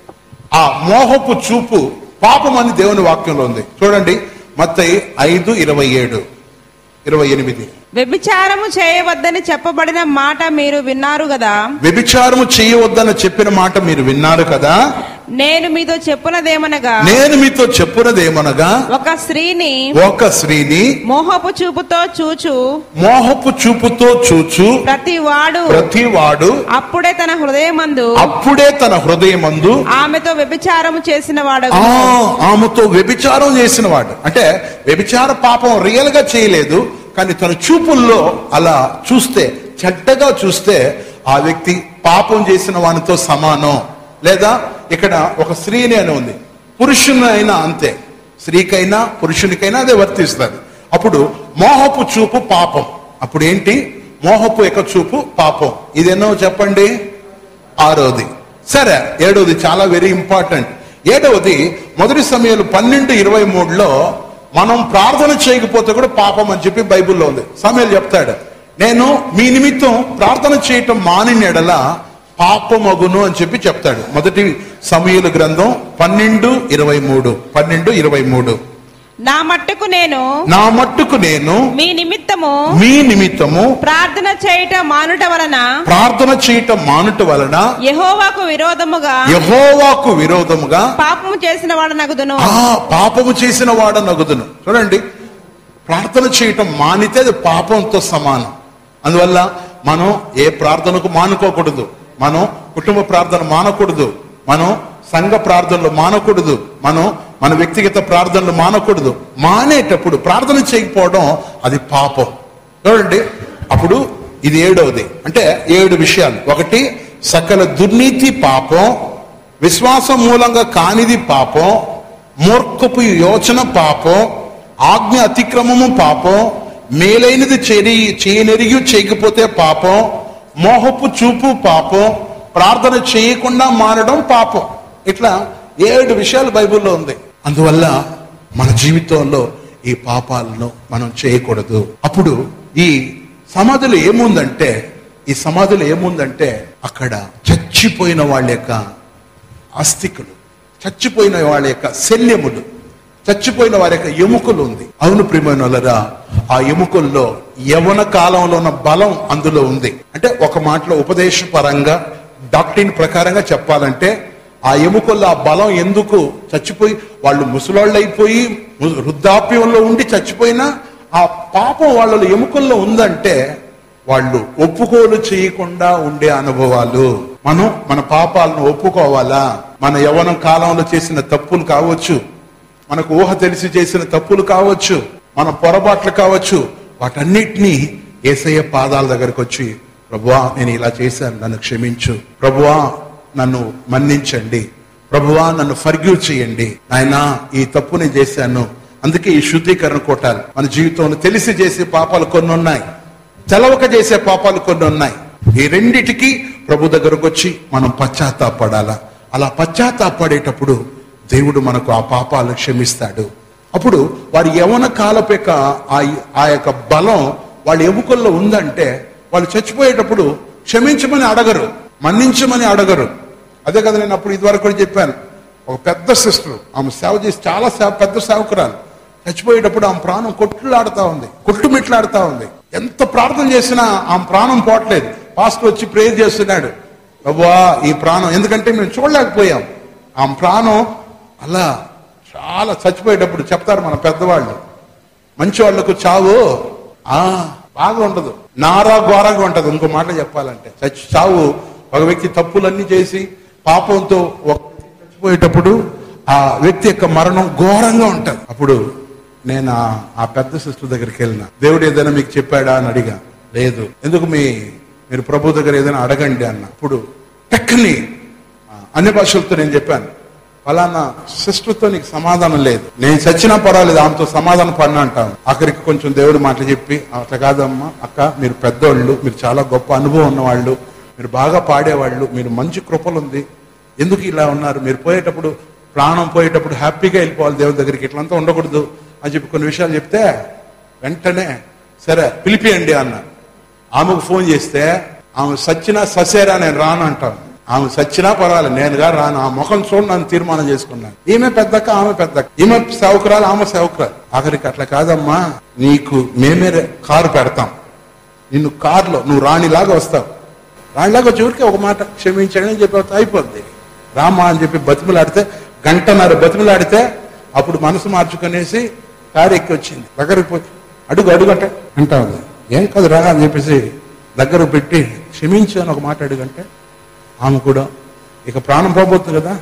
ఆ మోహపు చూపు పాపం అని దేవుని వాక్యంలో ఉంది చూడండి మత్తయి ఐదు ఇరవై ఏడు ఇరవై ఎనిమిది వ్యభిచారము చేయవద్దని చెప్పబడిన మాట మీరు విన్నారు కదా వ్యభిచారము చేయవద్దని చెప్పిన మాట మీరు విన్నారు కదా నేను మీతో చెప్పునదేమనగా నేను మీతో చెప్పున్నదేమనగా ఒక స్త్రీని ఒక స్త్రీని మోహపు చూపుతో చూచు మోహపు చూపుతో చూచు ప్రతి వాడు ప్రతి వాడు అప్పుడే తన హృదయమందు అప్పుడే తన హృదయమందు ఆమెతో వ్యభిచారము చేసిన వాడు ఆ ఆమెతో వ్యభిచారం చేసిన వాడు అంటే వ్యభిచార పాపం రియల్ గా చేయలేదు కానీ తన చూపుల్లో అలా చూస్తే చెడ్డగా చూస్తే ఆ వ్యక్తి పాపం చేసిన వానితో సమానం లేదా ఇక్కడ ఒక స్త్రీని అని ఉంది పురుషునైనా అంతే స్త్రీకైనా పురుషునికైనా అదే వర్తిస్తుంది అప్పుడు మోహపు చూపు పాపం అప్పుడు ఏంటి మోహపు యొక్క చూపు పాపం ఇదేనో చెప్పండి ఆరోది సరే ఏడవది చాలా వెరీ ఇంపార్టెంట్ ఏడవది మొదటి సమయాలు పన్నెండు ఇరవై మూడులో మనం ప్రార్థన చేయకపోతే కూడా పాపం అని చెప్పి బైబిల్లో ఉంది సమయాలు చెప్తాడు నేను మీ నిమిత్తం ప్రార్థన చేయటం మానిన ఎడల పాపమగును అని చెప్పి చెప్తాడు మొదటి సమయలు గ్రంథం పన్నెండు ఇరవై మూడు పన్నెండు ఇరవై మూడు నా మట్టుకు నేను నా మట్టుకు నేను మీ నిమిత్తము మీ నిమిత్తము ప్రార్థన చేయట మానుట వలన ప్రార్థన చేయటం మానుట వలన యెహోవాకు విరోధముగా యహోవాకు విరోధముగా పాపము చేసిన వాడు నగుదును ఆ పాపము చేసిన వాడ నగుదును చూడండి ప్రార్థన చేయటం మానితే అది పాపంతో సమానం అందువల్ల మనం ఏ ప్రార్థనకు మానుకోకూడదు మనం కుటుంబ ప్రార్థన మానకూడదు మనం సంఘ ప్రార్థనలు మానకూడదు మనం మన వ్యక్తిగత ప్రార్థనలు మానకూడదు మానేటప్పుడు ప్రార్థన చేయకపోవడం అది పాపం చూడండి అప్పుడు ఇది ఏడవది అంటే ఏడు విషయాలు ఒకటి సకల దుర్నీతి పాపం విశ్వాసం మూలంగా కానిది పాపం మూర్ఖపు యోచన పాపం ఆజ్ఞ అతిక్రమము పాపం మేలైనది చేరి చేయనెరిగి చేయకపోతే పాపం మోహపు చూపు పాపం ప్రార్థన చేయకుండా మారడం పాపం ఇట్లా ఏడు విషయాలు బైబిల్లో ఉంది అందువల్ల మన జీవితంలో ఈ పాపాలను మనం చేయకూడదు అప్పుడు ఈ సమాధిలో ఏముందంటే ఈ సమాధిలో ఏముందంటే అక్కడ చచ్చిపోయిన వాళ్ళ యొక్క అస్థికులు చచ్చిపోయిన వాళ్ళ యొక్క శల్యములు చచ్చిపోయిన వారి యొక్క ఎముకలు ఉంది అవును ప్రియమైన వాళ్ళరా ఆ ఎముకల్లో యవన కాలంలో ఉన్న బలం అందులో ఉంది అంటే ఒక మాటలో ఉపదేశపరంగా డాక్టరీన్ ప్రకారంగా చెప్పాలంటే ఆ ఎముకల్లో ఆ బలం ఎందుకు చచ్చిపోయి వాళ్ళు ముసలాళ్ళు అయిపోయి ము- వృద్ధాప్యంలో ఉండి చచ్చిపోయినా ఆ పాపం వాళ్ళ ఎముకల్లో ఉందంటే వాళ్ళు ఒప్పుకోలు చేయకుండా ఉండే అనుభవాలు మనం మన పాపాలను ఒప్పుకోవాలా మన యవనం కాలంలో చేసిన తప్పులు కావచ్చు మనకు ఊహ తెలిసి చేసిన తప్పులు కావచ్చు మన పొరపాట్లు కావచ్చు వాటన్నిటినీ ఏసయ్య పాదాల దగ్గరకు వచ్చి ప్రభువా నేను ఇలా చేశాను నన్ను క్షమించు ప్రభువా నన్ను మన్నించండి ప్రభువా నన్ను ఫర్గ్యూ చేయండి ఆయన ఈ తప్పు నేను చేశాను అందుకే ఈ శుద్ధీకరణ కోటాలు మన జీవితంలో తెలిసి చేసే పాపాలు కొన్ని ఉన్నాయి తెలవక చేసే పాపాలు కొన్ని ఉన్నాయి ఈ రెండిటికి ప్రభు దగ్గరకు వచ్చి మనం పశ్చాత్తాపడాలా అలా పశ్చాత్తాపడేటప్పుడు దేవుడు మనకు ఆ పాపాలను క్షమిస్తాడు అప్పుడు వారి యవన కాలపు యొక్క ఆ- ఆ యొక్క బలం వాళ్ళ ఎముకల్లో ఉందంటే వాళ్ళు చచ్చిపోయేటప్పుడు క్షమించమని అడగరు మన్నించమని అడగరు అదే కదా నేను అప్పుడు ఇదివరకు కూడా చెప్పాను ఒక పెద్ద సిస్టర్ ఆమె సేవ చేసి చాలా సేవ పెద్ద సేవకురాలు చచ్చిపోయేటప్పుడు ఆమె ప్రాణం కొట్టులాడుతా ఉంది కొట్టుమిట్లాడుతా ఉంది ఎంత ప్రార్థన చేసినా ఆమె ప్రాణం పోవట్లేదు పాస్టర్ వచ్చి ప్రేర్ చేస్తున్నాడు అవ్వా ఈ ప్రాణం ఎందుకంటే మేము చూడలేకపోయాం ఆమె ప్రాణం అలా చాలా చచ్చిపోయేటప్పుడు చెప్తారు మన పెద్దవాళ్ళు మంచి వాళ్ళకు చావు ఆ బాగా ఉండదు నారా ఘోరంగా ఉంటది ఇంకో మాట చెప్పాలంటే చచ్చి చావు ఒక వ్యక్తి తప్పులన్నీ చేసి పాపంతో ఒక వ్యక్తి చచ్చిపోయేటప్పుడు ఆ వ్యక్తి యొక్క మరణం ఘోరంగా ఉంటది అప్పుడు నేను ఆ- ఆ పెద్ద సిస్టర్ దగ్గరికి వెళ్ళిన దేవుడు ఏదైనా మీకు చెప్పాడా అని అడిగా లేదు ఎందుకు మీ మీరు ప్రభు దగ్గర ఏదైనా అడగండి అన్న అప్పుడు టక్కని ఆ, అన్ని భాషలతో నేను చెప్పాను ఫలానా సిస్టర్తో నీకు సమాధానం లేదు నేను చచ్చినా పర్వాలేదు ఆమెతో సమాధానం పడిన అంటాను ఆఖరికి కొంచెం దేవుడు మాట చెప్పి అట్లా కాదమ్మా అక్క మీరు పెద్దోళ్ళు మీరు చాలా గొప్ప అనుభవం ఉన్నవాళ్ళు మీరు బాగా పాడేవాళ్ళు మీరు మంచి కృపలు ఉంది ఎందుకు ఇలా ఉన్నారు మీరు పోయేటప్పుడు ప్రాణం పోయేటప్పుడు హ్యాపీగా వెళ్ళిపోవాలి దేవుడి దగ్గరికి ఇట్లంతా ఉండకూడదు అని చెప్పి కొన్ని విషయాలు చెప్తే వెంటనే సరే పిలిపియండి అన్న ఆమెకు ఫోన్ చేస్తే ఆమె సచ్చినా ససేరా నేను రాను అంటాను ఆమె సచ్చినా పర్వాలేదు నేనుగా రాను ఆ ముఖం చూడు నన్ను తీర్మానం చేసుకున్నాను ఈమె పెద్దక్క ఆమె పెద్దక్క ఈమె సేవకురాలు ఆమె సేవకురాలు ఆఖరికి అట్లా కాదమ్మా నీకు మేమే రే- కారు పెడతాం నిన్ను కారులో నువ్వు రాణిలాగా వస్తావు రాణిలాగా వచ్చి ఊరికే ఒక మాట క్షమించండి అని చెప్పి అయిపోద్ది రామా అని చెప్పి బతిమలాడితే గంటన్నర బతిమలాడితే అప్పుడు మనసు మార్చుకునేసి కారు ఎక్కి వచ్చింది దగ్గరికి పోయి అడుగు అడుగు అంటే అంటా ఉంది ఏం కాదు రా అని చెప్పేసి దగ్గర పెట్టి క్షమించు అని ఒక మాట అడుగంటే ఆమె కూడా ఇక ప్రాణం పోబోతుంది కదా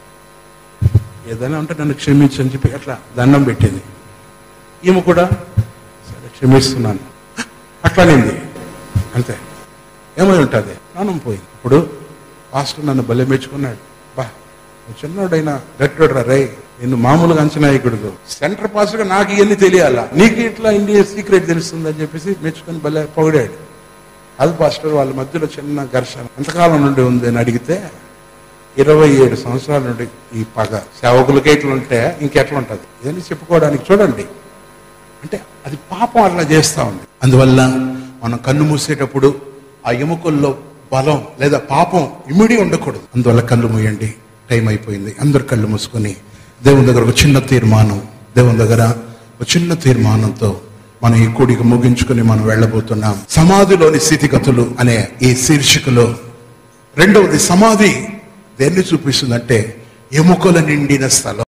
ఏదైనా ఉంటే నన్ను క్షమించు అని చెప్పి అట్లా దండం పెట్టింది ఈమె కూడా సరే క్షమిస్తున్నాను అట్లానింది అంతే ఏమై ఉంటుంది ప్రాణం పోయింది ఇప్పుడు పాస్టర్ నన్ను బలి మెచ్చుకున్నాడు బా చిన్నోడైనా గట్టోడు రే నిన్ను మామూలుగా అంచనాయకుడు సెంటర్ పాస్ గా నాకు ఇవన్నీ తెలియాలా నీకు ఇట్లా ఇండియా సీక్రెట్ తెలుస్తుంది అని చెప్పేసి మెచ్చుకొని భలే పొగిడాడు అది పాస్టర్ వాళ్ళ మధ్యలో చిన్న ఘర్షణ ఎంతకాలం నుండి ఉంది అని అడిగితే ఇరవై ఏడు సంవత్సరాల నుండి ఈ పగ సేవకులకి ఎట్లా ఉంటే ఇంకెట్లా ఉంటుంది ఇవన్నీ చెప్పుకోవడానికి చూడండి అంటే అది పాపం అట్లా చేస్తా ఉంది అందువల్ల మనం కన్ను మూసేటప్పుడు ఆ ఎముకల్లో బలం లేదా పాపం ఇమిడి ఉండకూడదు అందువల్ల కళ్ళు మూయండి టైం అయిపోయింది అందరు కళ్ళు మూసుకొని దేవుని దగ్గర ఒక చిన్న తీర్మానం దేవుని దగ్గర ఒక చిన్న తీర్మానంతో మనం ఈ కూడికి ముగించుకొని మనం వెళ్ళబోతున్నాం సమాధిలోని స్థితిగతులు అనే ఈ శీర్షికలో రెండవది సమాధి దేన్ని చూపిస్తుందంటే ఎముకల నిండిన స్థలం